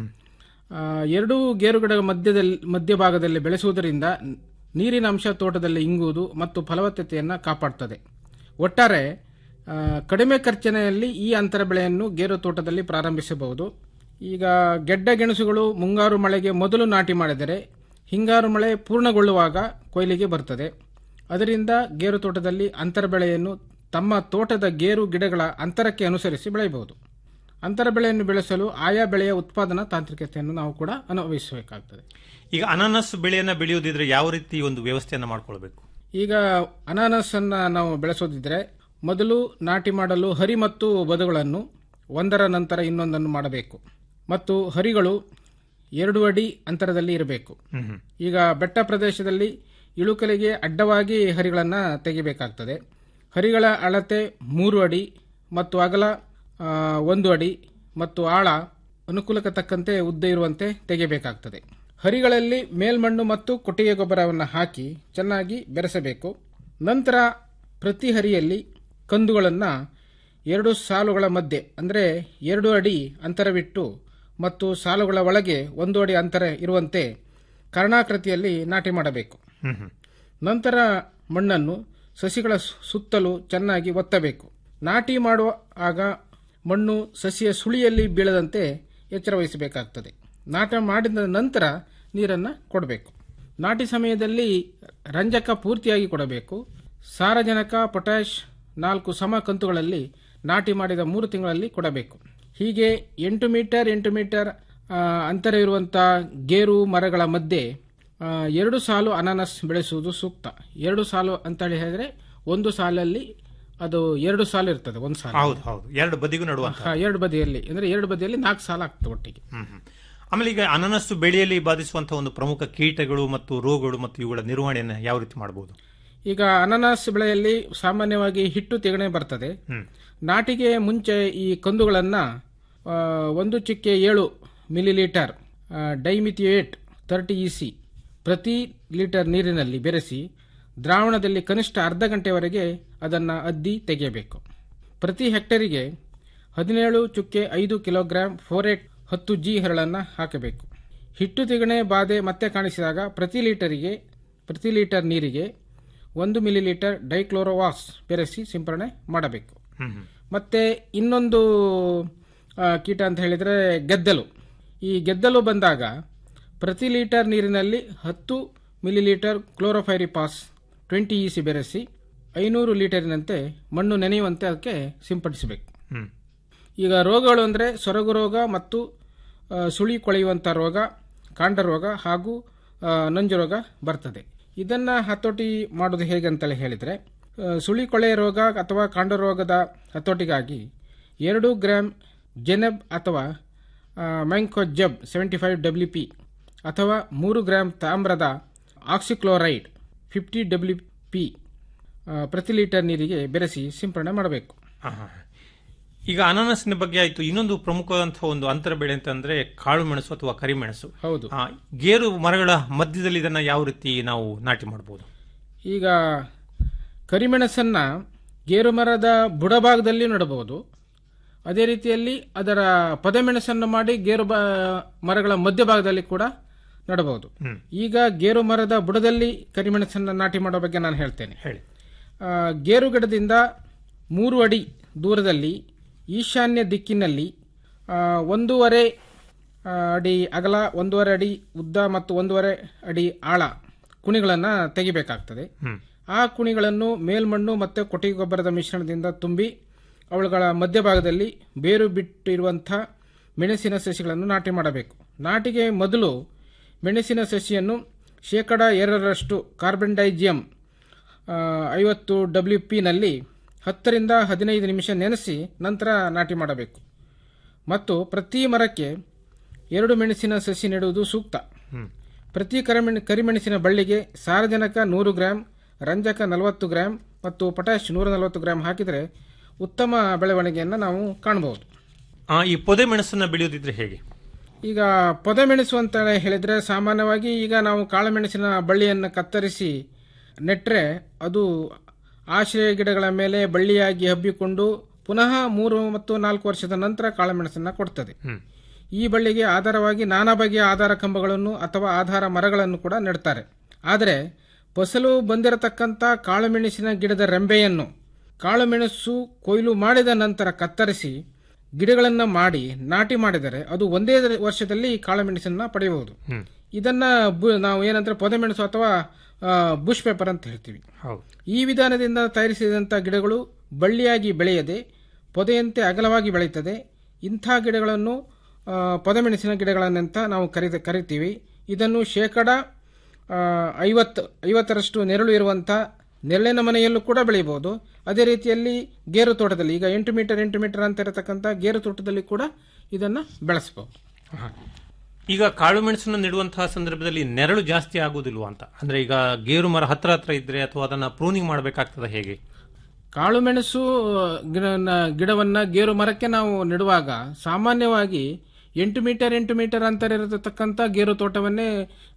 Speaker 16: ಆ, ಎರಡೂ ಗೇರು ಗಿಡಗಳ ಮಧ್ಯದಲ್ಲಿ ಮಧ್ಯಭಾಗದಲ್ಲಿ ಬೆಳೆಸುವುದರಿಂದ ನೀರಿನ ಅಂಶ ತೋಟದಲ್ಲಿ ಇಂಗುವುದು ಮತ್ತು ಫಲವತ್ತತೆಯನ್ನು ಕಾಪಾಡುತ್ತದೆ ಒಟ್ಟಾರೆ ಆ, ಕಡಿಮೆ ಖರ್ಚಿನಲ್ಲಿ ಈ ಅಂತರ ಬೆಳೆಯನ್ನು ಗೇರು ತೋಟದಲ್ಲಿ ಪ್ರಾರಂಭಿಸಬಹುದು ಈಗ ಗೆಡ್ಡೆ ಗೆಣಸುಗಳು ಮುಂಗಾರು ಮಳೆಗೆ ಮೊದಲು ನಾಟಿ ಮಾಡಿದರೆ ಹಿಂಗಾರು ಮಳೆ ಪೂರ್ಣಗೊಳ್ಳುವಾಗ ಕೊಯ್ಲಿಗೆ ಬರ್ತದೆ ಅದರಿಂದ ಗೇರು ತೋಟದಲ್ಲಿ ಅಂತರ ಬೆಳೆಯನ್ನು ತಮ್ಮ ತೋಟದ ಗೇರು ಗಿಡಗಳ ಅಂತರಕ್ಕೆ ಅನುಸರಿಸಿ ಬೆಳೆಯಬಹುದು ಅಂತರ ಬೆಳೆಯನ್ನು ಬೆಳೆಸಲು ಆಯಾ ಬೆಳೆಯ ಉತ್ಪಾದನಾ ತಾಂತ್ರಿಕತೆಯನ್ನು ನಾವು ಕೂಡ ಅನುಭವಿಸಬೇಕಾಗ್ತದೆ
Speaker 15: ಈಗ ಅನಾನಸ್ ಬೆಳೆಯನ್ನ ಬೆಳೆಯುವುದಿದ್ರೆ ಯಾವ ರೀತಿ ಒಂದು ವ್ಯವಸ್ಥೆಯನ್ನ ಮಾಡ್ಕೊಳ್ಬೇಕು
Speaker 16: ಈಗ ಅನಾನಸ್ ಅನ್ನ ನಾವು ಬೆಳೆಸೋದಿದ್ರೆ ಮೊದಲು ನಾಟಿ ಮಾಡಲು ಹರಿ ಮತ್ತು ಬದುಗಳನ್ನು ಒಂದರ ನಂತರ ಇನ್ನೊಂದನ್ನು ಮಾಡಬೇಕು ಮತ್ತು ಹರಿಗಳು ಎರಡು ಅಡಿ ಅಂತರದಲ್ಲಿ ಇರಬೇಕು ಈಗ ಬೆಟ್ಟ ಪ್ರದೇಶದಲ್ಲಿ ಇಳುಕಲಿಗೆ ಅಡ್ಡವಾಗಿ ಹರಿಗಳನ್ನು ತೆಗಿಬೇಕಾಗ್ತದೆ ಹರಿಗಳ ಅಳತೆ ಮೂರು ಅಡಿ ಮತ್ತು ಅಗಲ ಆ, ಒಂದು ಅಡಿ ಮತ್ತು ಆಳ ಅನುಕೂಲಕ್ಕೆ ತಕ್ಕಂತೆ ಉದ್ದ ಇರುವಂತೆ ತೆಗೆಯಬೇಕಾಗ್ತದೆ ಹರಿಗಳಲ್ಲಿ ಮೇಲ್ಮಣ್ಣು ಮತ್ತು ಕೊಟ್ಟಿಗೆ ಗೊಬ್ಬರವನ್ನು ಹಾಕಿ ಚೆನ್ನಾಗಿ ಬೆರೆಸಬೇಕು ನಂತರ ಪ್ರತಿ ಹರಿಯಲ್ಲಿ ಕಂದುಗಳನ್ನು ಎರಡು ಸಾಲುಗಳ ಮಧ್ಯೆ ಅಂದರೆ ಎರಡು ಅಡಿ ಅಂತರವಿಟ್ಟು ಮತ್ತು ಸಾಲುಗಳ ಒಳಗೆ ಒಂದು ಅಡಿ ಅಂತರ ಇರುವಂತೆ ಕರ್ಣಾಕೃತಿಯಲ್ಲಿ ನಾಟಿ ಮಾಡಬೇಕು ನಂತರ ಮಣ್ಣನ್ನು ಸಸಿಗಳ ಸು- ಸುತ್ತಲೂ ಚೆನ್ನಾಗಿ ಒತ್ತಬೇಕು ನಾಟಿ ಮಾಡುವ ಆಗ ಮಣ್ಣು ಸಸಿಯ ಸುಳಿಯಲ್ಲಿ ಬೀಳದಂತೆ ಎಚ್ಚರ ವಹಿಸಬೇಕಾಗ್ತದೆ ನಾಟ ಮಾಡಿದ ನಂತರ ನೀರನ್ನು ಕೊಡಬೇಕು ನಾಟಿ ಸಮಯದಲ್ಲಿ ರಂಜಕ ಪೂರ್ತಿಯಾಗಿ ಕೊಡಬೇಕು ಸಾರಜನಕ ಪೊಟ್ಯಾಷ್ ನಾಲ್ಕು ಸಮ ಕಂತುಗಳಲ್ಲಿ ನಾಟಿ ಮಾಡಿದ ಮೂರು ತಿಂಗಳಲ್ಲಿ ಕೊಡಬೇಕು ಹೀಗೆ ಎಂಟು ಮೀಟರ್ ಎಂಟು ಮೀಟರ್ ಆ, ಅಂತರ ಇರುವಂಥ ಗೇರು ಮರಗಳ ಮಧ್ಯೆ ಆ, ಎರಡು ಸಾಲು ಅನಾನಸ್ ಬೆಳೆಸುವುದು ಸೂಕ್ತ ಎರಡು ಸಾಲು ಅಂತ ಹೇಳಿ ಹೇಳಿದ್ರೆ ಒಂದು ಸಾಲಲ್ಲಿ ಅದು ಎರಡು ಸಾಲು ಇರ್ತದೆ ಒಂದು ಸಾಲು
Speaker 15: ಹೌದು ಹೌದು ಎರಡು ಬದಿಗೂ ನಡುವಂತ
Speaker 16: ಹಾ, ಎರಡು ಬದಿಯಲ್ಲಿ ಅಂದ್ರೆ ಎರಡು ಬದಿಯಲ್ಲಿ ನಾಲ್ಕು ಸಾಲ ಆಗ್ತದೆ ಒಟ್ಟಿಗೆ
Speaker 15: ಆಮೇಲೆ ಈಗ ಅನಾನಸ್ ಬೆಳೆಯಲ್ಲಿ ಬಾಧಿಸುವಂತಹ ಒಂದು ಪ್ರಮುಖ ಕೀಟಗಳು ಮತ್ತು ರೋಗಗಳು ಮತ್ತು ಇವುಗಳ ನಿರ್ವಹಣೆಯನ್ನು ಯಾವ ರೀತಿ ಮಾಡಬಹುದು
Speaker 16: ಈಗ ಅನಾನಸ್ ಬೆಳೆಯಲ್ಲಿ ಸಾಮಾನ್ಯವಾಗಿ ಹಿಟ್ಟು ತೆಗಣೆ ಬರ್ತದೆ ನಾಟಿಗೆ ಮುಂಚೆ ಈ ಕಂದುಗಳನ್ನು ಆ, ಒಂದು ಚಿಕ್ಕೆ ಏಳು millilitre dimethoate thirty E C ಪ್ರತಿ ಲೀಟರ್ ನೀರಿನಲ್ಲಿ ಬೆರೆಸಿ ದ್ರಾವಣದಲ್ಲಿ ಕನಿಷ್ಠ ಅರ್ಧ ಗಂಟೆವರೆಗೆ ಅದನ್ನು ಅದ್ದಿ ತೆಗೆಯಬೇಕು ಪ್ರತಿ ಹೆಕ್ಟರಿಗೆ ಹದಿನೇಳು ಚುಕ್ಕೆ ಐದು ಕಿಲೋಗ್ರಾಂ ಫೋರೇಟ್ ಹತ್ತು ಜಿ ಹರಳನ್ನು ಹಾಕಬೇಕು ಹಿಟ್ಟು ತಿಗಣೆ ಬಾಧೆ ಮತ್ತೆ ಕಾಣಿಸಿದಾಗ ಪ್ರತಿ ಲೀಟರಿಗೆ ಪ್ರತಿ ಲೀಟರ್ ನೀರಿಗೆ ಒಂದು ಮಿಲಿಲೀಟರ್ ಡೈಕ್ಲೋರೋವಾಸ್ ಬೆರೆಸಿ ಸಿಂಪರಣೆ ಮಾಡಬೇಕು ಮತ್ತೆ ಇನ್ನೊಂದು ಆ, ಕೀಟ ಅಂತ ಹೇಳಿದರೆ ಗೆದ್ದಲು ಈ ಗೆದ್ದಲು ಬಂದಾಗ ಪ್ರತಿ ಲೀಟರ್ ನೀರಿನಲ್ಲಿ ಹತ್ತು millilitre chlorpyrifos twenty E C ಬೆರೆಸಿ ಐನೂರು ಲೀಟರಿನಂತೆ ಮಣ್ಣು ನೆನೆಯುವಂತೆ ಅದಕ್ಕೆ ಸಿಂಪಡಿಸಬೇಕು ಈಗ ರೋಗಗಳು ಅಂದರೆ ಸೊರಗು ರೋಗ ಮತ್ತು ಆ, ಸುಳಿ ಕೊಳೆಯುವಂಥ ರೋಗ ಕಾಂಡ ರೋಗ ಹಾಗೂ ಆ, ನಂಜು ರೋಗ ಬರ್ತದೆ ಇದನ್ನು ಹತೋಟಿ ಮಾಡೋದು ಹೇಗೆ ಅಂತೇಳಿ ಹೇಳಿದರೆ ಆ, ಸುಳಿ ಕೊಳೆ ರೋಗ ಅಥವಾ ಕಾಂಡ ರೋಗದ ಹತೋಟಿಗಾಗಿ ಎರಡು ಗ್ರಾಮ್ ಜೆನೆಬ್ ಅಥವಾ mancozeb seventy five W P ಅಥವಾ ಮೂರು ಗ್ರಾಮ್ ತಾಮ್ರದ ಆಕ್ಸಿಕ್ಲೋರೈಡ್ ಫಿಫ್ಟಿ ಡಬ್ಲ್ಯೂ ಪಿ ಪ್ರತಿ ಲೀಟರ್ ನೀರಿಗೆ ಬೆರೆಸಿ ಸಿಂಪರಣೆ ಮಾಡಬೇಕು
Speaker 15: ಈಗ ಅನಾನಸ್ನ ಬಗ್ಗೆ ಆಯ್ತು ಇನ್ನೊಂದು ಪ್ರಮುಖವಾದಂತಹ ಒಂದು ಅಂತರ ಬೆಳೆ ಅಂತಂದ್ರೆ ಕಾಳು ಮೆಣಸು ಅಥವಾ ಕರಿಮೆಣಸು
Speaker 16: ಹೌದು
Speaker 15: ಆ, ಗೇರು ಮರಗಳ ಮಧ್ಯದಲ್ಲಿ ಇದನ್ನ ಯಾವ ರೀತಿ ನಾವು ನಾಟಿ ಮಾಡಬಹುದು
Speaker 16: ಈಗ ಕರಿಮೆಣಸನ್ನ ಗೇರು ಮರದ ಬುಡಭಾಗದಲ್ಲಿ ನೆಡಬಹುದು ಅದೇ ರೀತಿಯಲ್ಲಿ ಅದರ ಪೊದೆಮೆಣಸನ್ನು ಮಾಡಿ ಗೇರು ಬ ಮರಗಳ ಮಧ್ಯಭಾಗದಲ್ಲಿ ಕೂಡ ನೆಡಬಹುದು ಈಗ ಗೇರು ಮರದ ಬುಡದಲ್ಲಿ ಕರಿಮೆಣಸನ್ನು ನಾಟಿ ಮಾಡೋ ಬಗ್ಗೆ ನಾನು ಹೇಳ್ತೇನೆ
Speaker 15: ಹೇಳಿ
Speaker 16: ಆ, ಗೇರು ಗಿಡದಿಂದ ಮೂರು ಅಡಿ ದೂರದಲ್ಲಿ ಈಶಾನ್ಯ ದಿಕ್ಕಿನಲ್ಲಿ ಆ, ಒಂದೂವರೆ ಆ, ಅಡಿ ಅಗಲ ಒಂದೂವರೆ ಅಡಿ ಉದ್ದ ಮತ್ತು ಒಂದೂವರೆ ಅಡಿ ಆಳ ಕುಣಿಗಳನ್ನು ತೆಗಿಬೇಕಾಗ್ತದೆ ಆ ಕುಣಿಗಳನ್ನು ಮೇಲ್ಮಣ್ಣು ಮತ್ತು ಕೊಟ್ಟಿಗೆ ಗೊಬ್ಬರದ ಮಿಶ್ರಣದಿಂದ ತುಂಬಿ ಅವುಗಳ ಮಧ್ಯಭಾಗದಲ್ಲಿ ಬೇರು ಬಿಟ್ಟಿರುವಂಥ ಮೆಣಸಿನ ಸಸಿಗಳನ್ನು ನಾಟಿ ಮಾಡಬೇಕು ನಾಟಿಗೆ ಮೊದಲು ಮೆಣಸಿನ ಸಸಿಯನ್ನು ಶೇಕಡ ಎರಡರಷ್ಟು ಕಾರ್ಬನ್ ಡೈಜಿಯಂ ಆ, ಐವತ್ತು ಡಬ್ಲ್ಯೂ ಪಿನಲ್ಲಿ ಹತ್ತರಿಂದ ಹದಿನೈದು ನಿಮಿಷ ನೆನೆಸಿ ನಂತರ ನಾಟಿ ಮಾಡಬೇಕು ಮತ್ತು ಪ್ರತಿ ಮರಕ್ಕೆ ಎರಡು ಮೆಣಸಿನ ಸಸಿ ನೆಡುವುದು ಸೂಕ್ತ ಪ್ರತಿ ಕರಿಮೆಣ ಕರಿಮೆಣಸಿನ ಬಳ್ಳಿಗೆ ಸಾರಜನಕ ನೂರು ಗ್ರಾಂ ರಂಜಕ ನಲವತ್ತು ಗ್ರಾಂ ಮತ್ತು ಪೊಟ್ಯಾಶ್ ನೂರ ನಲವತ್ತು ಗ್ರಾಂ ಹಾಕಿದರೆ ಉತ್ತಮ ಬೆಳವಣಿಗೆಯನ್ನು ನಾವು ಕಾಣಬಹುದು
Speaker 15: ಆ, ಈ ಪೊದೆ ಮೆಣಸನ್ನ ಬೆಳೆಯೋದಿದ್ರೆ ಹೇಗೆ
Speaker 16: ಈಗ ಪೊದೆ ಮೆಣಸು ಅಂತ ಹೇಳಿದ್ರೆ ಸಾಮಾನ್ಯವಾಗಿ ಈಗ ನಾವು ಕಾಳುಮೆಣಸಿನ ಬಳ್ಳಿಯನ್ನು ಕತ್ತರಿಸಿ ನೆಟ್ಟರೆ ಅದು ಆಶ್ರಯ ಗಿಡಗಳ ಮೇಲೆ ಬಳ್ಳಿಯಾಗಿ ಹಬ್ಬಿಕೊಂಡು ಪುನಃ ಮೂರು ಮತ್ತು ನಾಲ್ಕು ವರ್ಷದ ನಂತರ ಕಾಳುಮೆಣಸನ್ನು ಕೊಡ್ತದೆ ಈ ಬಳ್ಳಿಗೆ ಆಧಾರವಾಗಿ ನಾನಾ ಬಗೆಯ ಆಧಾರ ಕಂಬಗಳನ್ನು ಅಥವಾ ಆಧಾರ ಮರಗಳನ್ನು ಕೂಡ ನೆಡ್ತಾರೆ ಆದರೆ ಫಸಲು ಬಂದಿರತಕ್ಕಂಥ ಕಾಳುಮೆಣಸಿನ ಗಿಡದ ರೆಂಬೆಯನ್ನು ಕಾಳುಮೆಣಸು ಕೊಯ್ಲು ಮಾಡಿದ ನಂತರ ಕತ್ತರಿಸಿ ಗಿಡಗಳನ್ನು ಮಾಡಿ ನಾಟಿ ಮಾಡಿದರೆ ಅದು ಒಂದೇ ವರ್ಷದಲ್ಲಿ ಕಾಳುಮೆಣಸನ್ನ ಪಡೆಯಬಹುದು ಇದನ್ನ ಬು- ನಾವು ಏನಂದ್ರೆ ಪೊದೆಮೆಣಸು ಅಥವಾ ಆ, ಬುಷ್ ಪೇಪರ್ ಅಂತ ಹೇಳ್ತೀವಿ
Speaker 15: ಹೌದು
Speaker 16: ಈ ವಿಧಾನದಿಂದ ತಯಾರಿಸಿದಂಥ ಗಿಡಗಳು ಬಳ್ಳಿಯಾಗಿ ಬೆಳೆಯದೆ ಪೊದೆಯಂತೆ ಅಗಲವಾಗಿ ಬೆಳೆಯುತ್ತದೆ ಇಂಥ ಗಿಡಗಳನ್ನು ಆ, ಪೊದೆಮೆಣಸಿನ ಗಿಡಗಳನ್ನಂತ ನಾವು ಕರೀತ ಕರಿತೀವಿ ಇದನ್ನು ಶೇಕಡ ಆ, ಐವತ್ತು ಐವತ್ತರಷ್ಟು ನೆರಳು ಇರುವಂಥ ನೆರಳಿನ ಮನೆಯಲ್ಲೂ ಕೂಡ ಬೆಳೆಯಬಹುದು ಅದೇ ರೀತಿಯಲ್ಲಿ ಗೇರು ತೋಟದಲ್ಲಿ ಈಗ ಎಂಟು ಮೀಟರ್ ಎಂಟು ಮೀಟರ್ ಅಂತ ಇರತಕ್ಕಂಥ ಗೇರು ತೋಟದಲ್ಲಿ ಕೂಡ ಇದನ್ನು ಬೆಳೆಸಬಹುದು
Speaker 15: ಈಗ ಕಾಳು ಮೆಣಸನ್ನು ನೆಡುವಂತಹ ಸಂದರ್ಭದಲ್ಲಿ ನೆರಳು ಜಾಸ್ತಿ ಆಗುವುದಿಲ್ವಾ ಅಂತ ಅಂದ್ರೆ ಈಗ ಗೇರು ಮರ ಹತ್ರ ಹತ್ರ ಇದ್ರೆ ಅಥವಾ ಅದನ್ನ ಪ್ರೂನಿಂಗ್ ಮಾಡಬೇಕಾಗ್ತದ ಹೇಗೆ
Speaker 16: ಕಾಳು ಮೆಣಸು ಗಿಡನ ಗಿಡವನ್ನ ಗೇರು ಮರಕ್ಕೆ ನಾವು ನೆಡುವಾಗ ಸಾಮಾನ್ಯವಾಗಿ ಎಂಟು ಮೀಟರ್ ಎಂಟು ಮೀಟರ್ ಅಂತರ ಇರತಕ್ಕಂಥ ಗೇರು ತೋಟವನ್ನೇ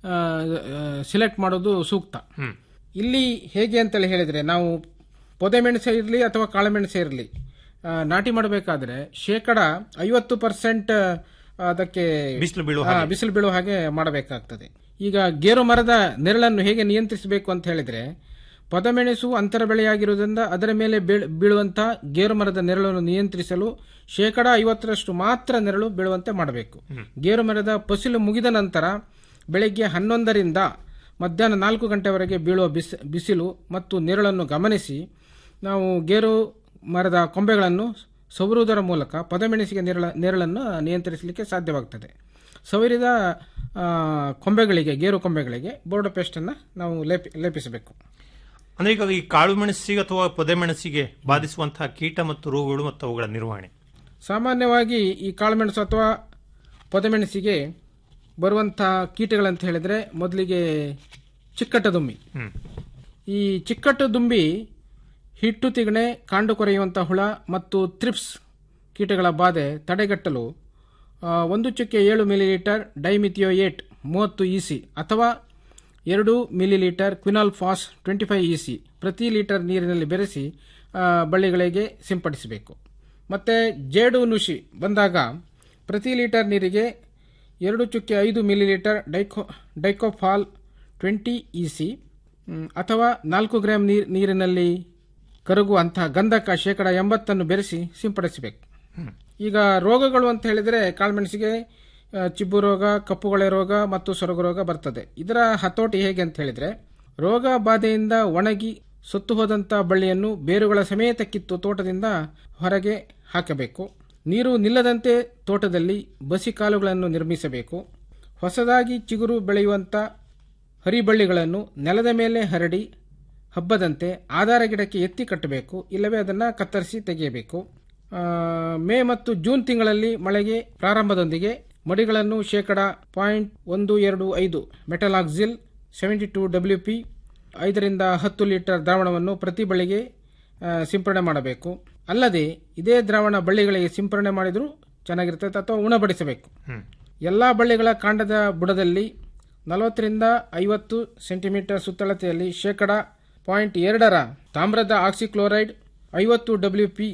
Speaker 16: ಸಿಲೆಕ್ಟ್ ಮಾಡೋದು ಸೂಕ್ತ ಇಲ್ಲಿ ಹೇಗೆ ಅಂತೇಳಿ ಹೇಳಿದ್ರೆ ನಾವು ಪೊದೆ ಮೆಣಸೆ ಇರಲಿ ಅಥವಾ ಕಾಳುಮೆಣಸೆ ಇರಲಿ ನಾಟಿ ಮಾಡಬೇಕಾದ್ರೆ ಶೇಕಡ ಐವತ್ತು ಪರ್ಸೆಂಟ್ ಅದಕ್ಕೆ
Speaker 15: ಬಿಸಿಲು ಬೀಳುವ
Speaker 16: ಹಾ,
Speaker 15: ಹಾಗೆ.
Speaker 16: ಬಿಸಿಲು ಬೀಳುವ ಹಾಗೆ ಮಾಡಬೇಕಾಗ್ತದೆ ಈಗ ಗೇರು ಮರದ ನೆರಳನ್ನು ಹೇಗೆ ನಿಯಂತ್ರಿಸಬೇಕು ಅಂತ ಹೇಳಿದ್ರೆ ಪದಮೆಣಸು ಅಂತರ ಬೆಳೆಯಾಗಿರುವುದರಿಂದ ಅದರ ಮೇಲೆ ಬೀಳ್- ಬೀಳುವಂತಹ ಗೇರು ಮರದ ನೆರಳನ್ನು ನಿಯಂತ್ರಿಸಲು ಶೇಕಡ ಐವತ್ತರಷ್ಟು ಮಾತ್ರ ನೆರಳು ಬೀಳುವಂತೆ ಮಾಡಬೇಕು ಗೇರು ಮರದ ಫಸಲು ಮುಗಿದ ನಂತರ ಬೆಳಗ್ಗೆ ಹನ್ನೊಂದರಿಂದ ಮಧ್ಯಾಹ್ನ ನಾಲ್ಕು ಗಂಟೆವರೆಗೆ ಬೀಳುವ ಬಿಸ್ ಬಿಸಿಲು ಮತ್ತು ನೆರಳನ್ನು ಗಮನಿಸಿ ನಾವು ಗೇರು ಮರದ ಕೊಂಬೆಗಳನ್ನು ಸವರುವುದರ ಮೂಲಕ ಪದಮೆಣಸಿಗೆ ನೆರಳ ನೆರಳನ್ನು ನಿಯಂತ್ರಿಸಲಿಕ್ಕೆ ಸಾಧ್ಯವಾಗ್ತದೆ ಸವರಿದ ಆ, ಕೊಂಬೆಗಳಿಗೆ ಗೇರು ಕೊಂಬೆಗಳಿಗೆ ಬೋರ್ಡೋ ಪೇಸ್ಟನ್ನು ನಾವು ಲೇಪಿ ಲೇಪಿಸಬೇಕು
Speaker 15: ಅಂದ್ರೆ ಈಗ ಈ ಕಾಳು ಮೆಣಸಿಗೆ ಅಥವಾ ಪೊದೆ ಮೆಣಸಿಗೆ ಬಾಧಿಸುವಂತಹ ಕೀಟ ಮತ್ತು ರೋಗಗಳು ಮತ್ತು ಅವುಗಳ ನಿರ್ವಹಣೆ
Speaker 16: ಸಾಮಾನ್ಯವಾಗಿ ಈ ಕಾಳುಮೆಣಸು ಅಥವಾ ಪೊದೆಮೆಣಸಿಗೆ ಬರುವಂತಹ ಕೀಟಗಳಂತ ಹೇಳಿದ್ರೆ ಮೊದಲಿಗೆ ಚಿಕ್ಕಟ ದುಂಬಿ ಈ ಚಿಕ್ಕಟ್ಟು ದುಂಬಿ ಹಿಟ್ಟು ತಿಗಣೆ ಕಾಂಡು ಕೊರೆಯುವಂಥ ಹುಳ ಮತ್ತು ಥ್ರಿಪ್ಸ್ ಕೀಟಗಳ ಬಾಧೆ ತಡೆಗಟ್ಟಲು ಆ, ಒಂದು ಚುಕ್ಕೆ ಏಳು ಮಿಲಿಲೀಟರ್ ಡೈಮಿಥಿಯೋಯೇಟ್ ಮೂವತ್ತು ಇಸಿ ಅಥವಾ ಎರಡು millilitre quinalphos twenty five EC ಪ್ರತಿ ಲೀಟರ್ ನೀರಿನಲ್ಲಿ ಬೆರೆಸಿ ಆ, ಬಳ್ಳಿಗಳಿಗೆ ಸಿಂಪಡಿಸಬೇಕು ಮತ್ತು ಜೇಡು ನುಷಿ ಬಂದಾಗ ಪ್ರತಿ ಲೀಟರ್ ನೀರಿಗೆ ಎರಡು ಚುಕ್ಕೆ ಐದು ಮಿಲಿಲೀಟರ್ ಡೈಕೋ ಡೈಕೋಫಾಲ್ ಟ್ವೆಂಟಿ ಇಸಿ ಅಥವಾ ನಾಲ್ಕು ಗ್ರಾಂ ನೀರ್ ನೀರಿನಲ್ಲಿ ಕರಗುವಂತಹ ಗಂಧಕ ಶೇಕಡ ಎಂಬತ್ತನ್ನು ಬೆರೆಸಿ ಸಿಂಪಡಿಸಬೇಕು ಈಗ ರೋಗಗಳು ಅಂತ ಹೇಳಿದರೆ ಕಾಳುಮೆಣಸಿಗೆ ಆ, ಚಿಬ್ಬು ರೋಗ ಕಪ್ಪುಗೊಳೆ ರೋಗ ಮತ್ತು ಸೊರಗು ರೋಗ ಬರ್ತದೆ ಇದರ ಹತೋಟಿ ಹೇಗೆ ಅಂತ ಹೇಳಿದ್ರೆ ರೋಗ ಬಾಧೆಯಿಂದ ಒಣಗಿ ಸತ್ತು ಹೋದಂಥ ಬಳ್ಳಿಯನ್ನು ಬೇರುಗಳ ಸಮೇತ ಕಿತ್ತು ತೋಟದಿಂದ ಹೊರಗೆ ಹಾಕಬೇಕು ನೀರು ನಿಲ್ಲದಂತೆ ತೋಟದಲ್ಲಿ ಬಸಿ ಕಾಲುಗಳನ್ನು ನಿರ್ಮಿಸಬೇಕು ಹೊಸದಾಗಿ ಚಿಗುರು ಬೆಳೆಯುವಂಥ ಹರಿಬಳ್ಳಿಗಳನ್ನು ನೆಲದ ಮೇಲೆ ಹರಡಿ ಹಬ್ಬದಂತೆ ಆಧಾರ ಗಿಡಕ್ಕೆ ಎತ್ತಿ ಕಟ್ಟಬೇಕು ಇಲ್ಲವೇ ಅದನ್ನು ಕತ್ತರಿಸಿ ತೆಗೆಯಬೇಕು ಆ, ಮೇ ಮತ್ತು ಜೂನ್ ತಿಂಗಳಲ್ಲಿ ಮಳೆಗೆ ಪ್ರಾರಂಭದೊಂದಿಗೆ ಮಡಿಗಳನ್ನು ಶೇಕಡ ಪಾಯಿಂಟ್ ಒಂದು ಎರಡು ಐದು metalaxyl seventy two W P ಐದರಿಂದ ಹತ್ತು ಲೀಟರ್ ದ್ರಾವಣವನ್ನು ಪ್ರತಿ ಬಳ್ಳಿಗೆ ಆ, ಸಿಂಪರಣೆ ಮಾಡಬೇಕು ಅಲ್ಲದೆ ಇದೇ ದ್ರಾವಣ ಬಳ್ಳಿಗಳಿಗೆ ಸಿಂಪರಣೆ ಮಾಡಿದರೂ ಚೆನ್ನಾಗಿರ್ತದೆ ಅಥವಾ ಉಣಬಡಿಸಬೇಕು ಎಲ್ಲ ಬಳ್ಳಿಗಳ ಕಾಂಡದ ಬುಡದಲ್ಲಿ ನಲವತ್ತರಿಂದ ಐವತ್ತು ಸೆಂಟಿಮೀಟರ್ ಸುತ್ತಳತೆಯಲ್ಲಿ ಶೇಕಡ ಪಾಯಿಂಟ್ ಎರಡರ ತಾಮ್ರದ ಆಕ್ಸಿಕ್ಲೋರೈಡ್ ಐವತ್ತು ಡಬ್ಲ್ಯೂ ಪಿ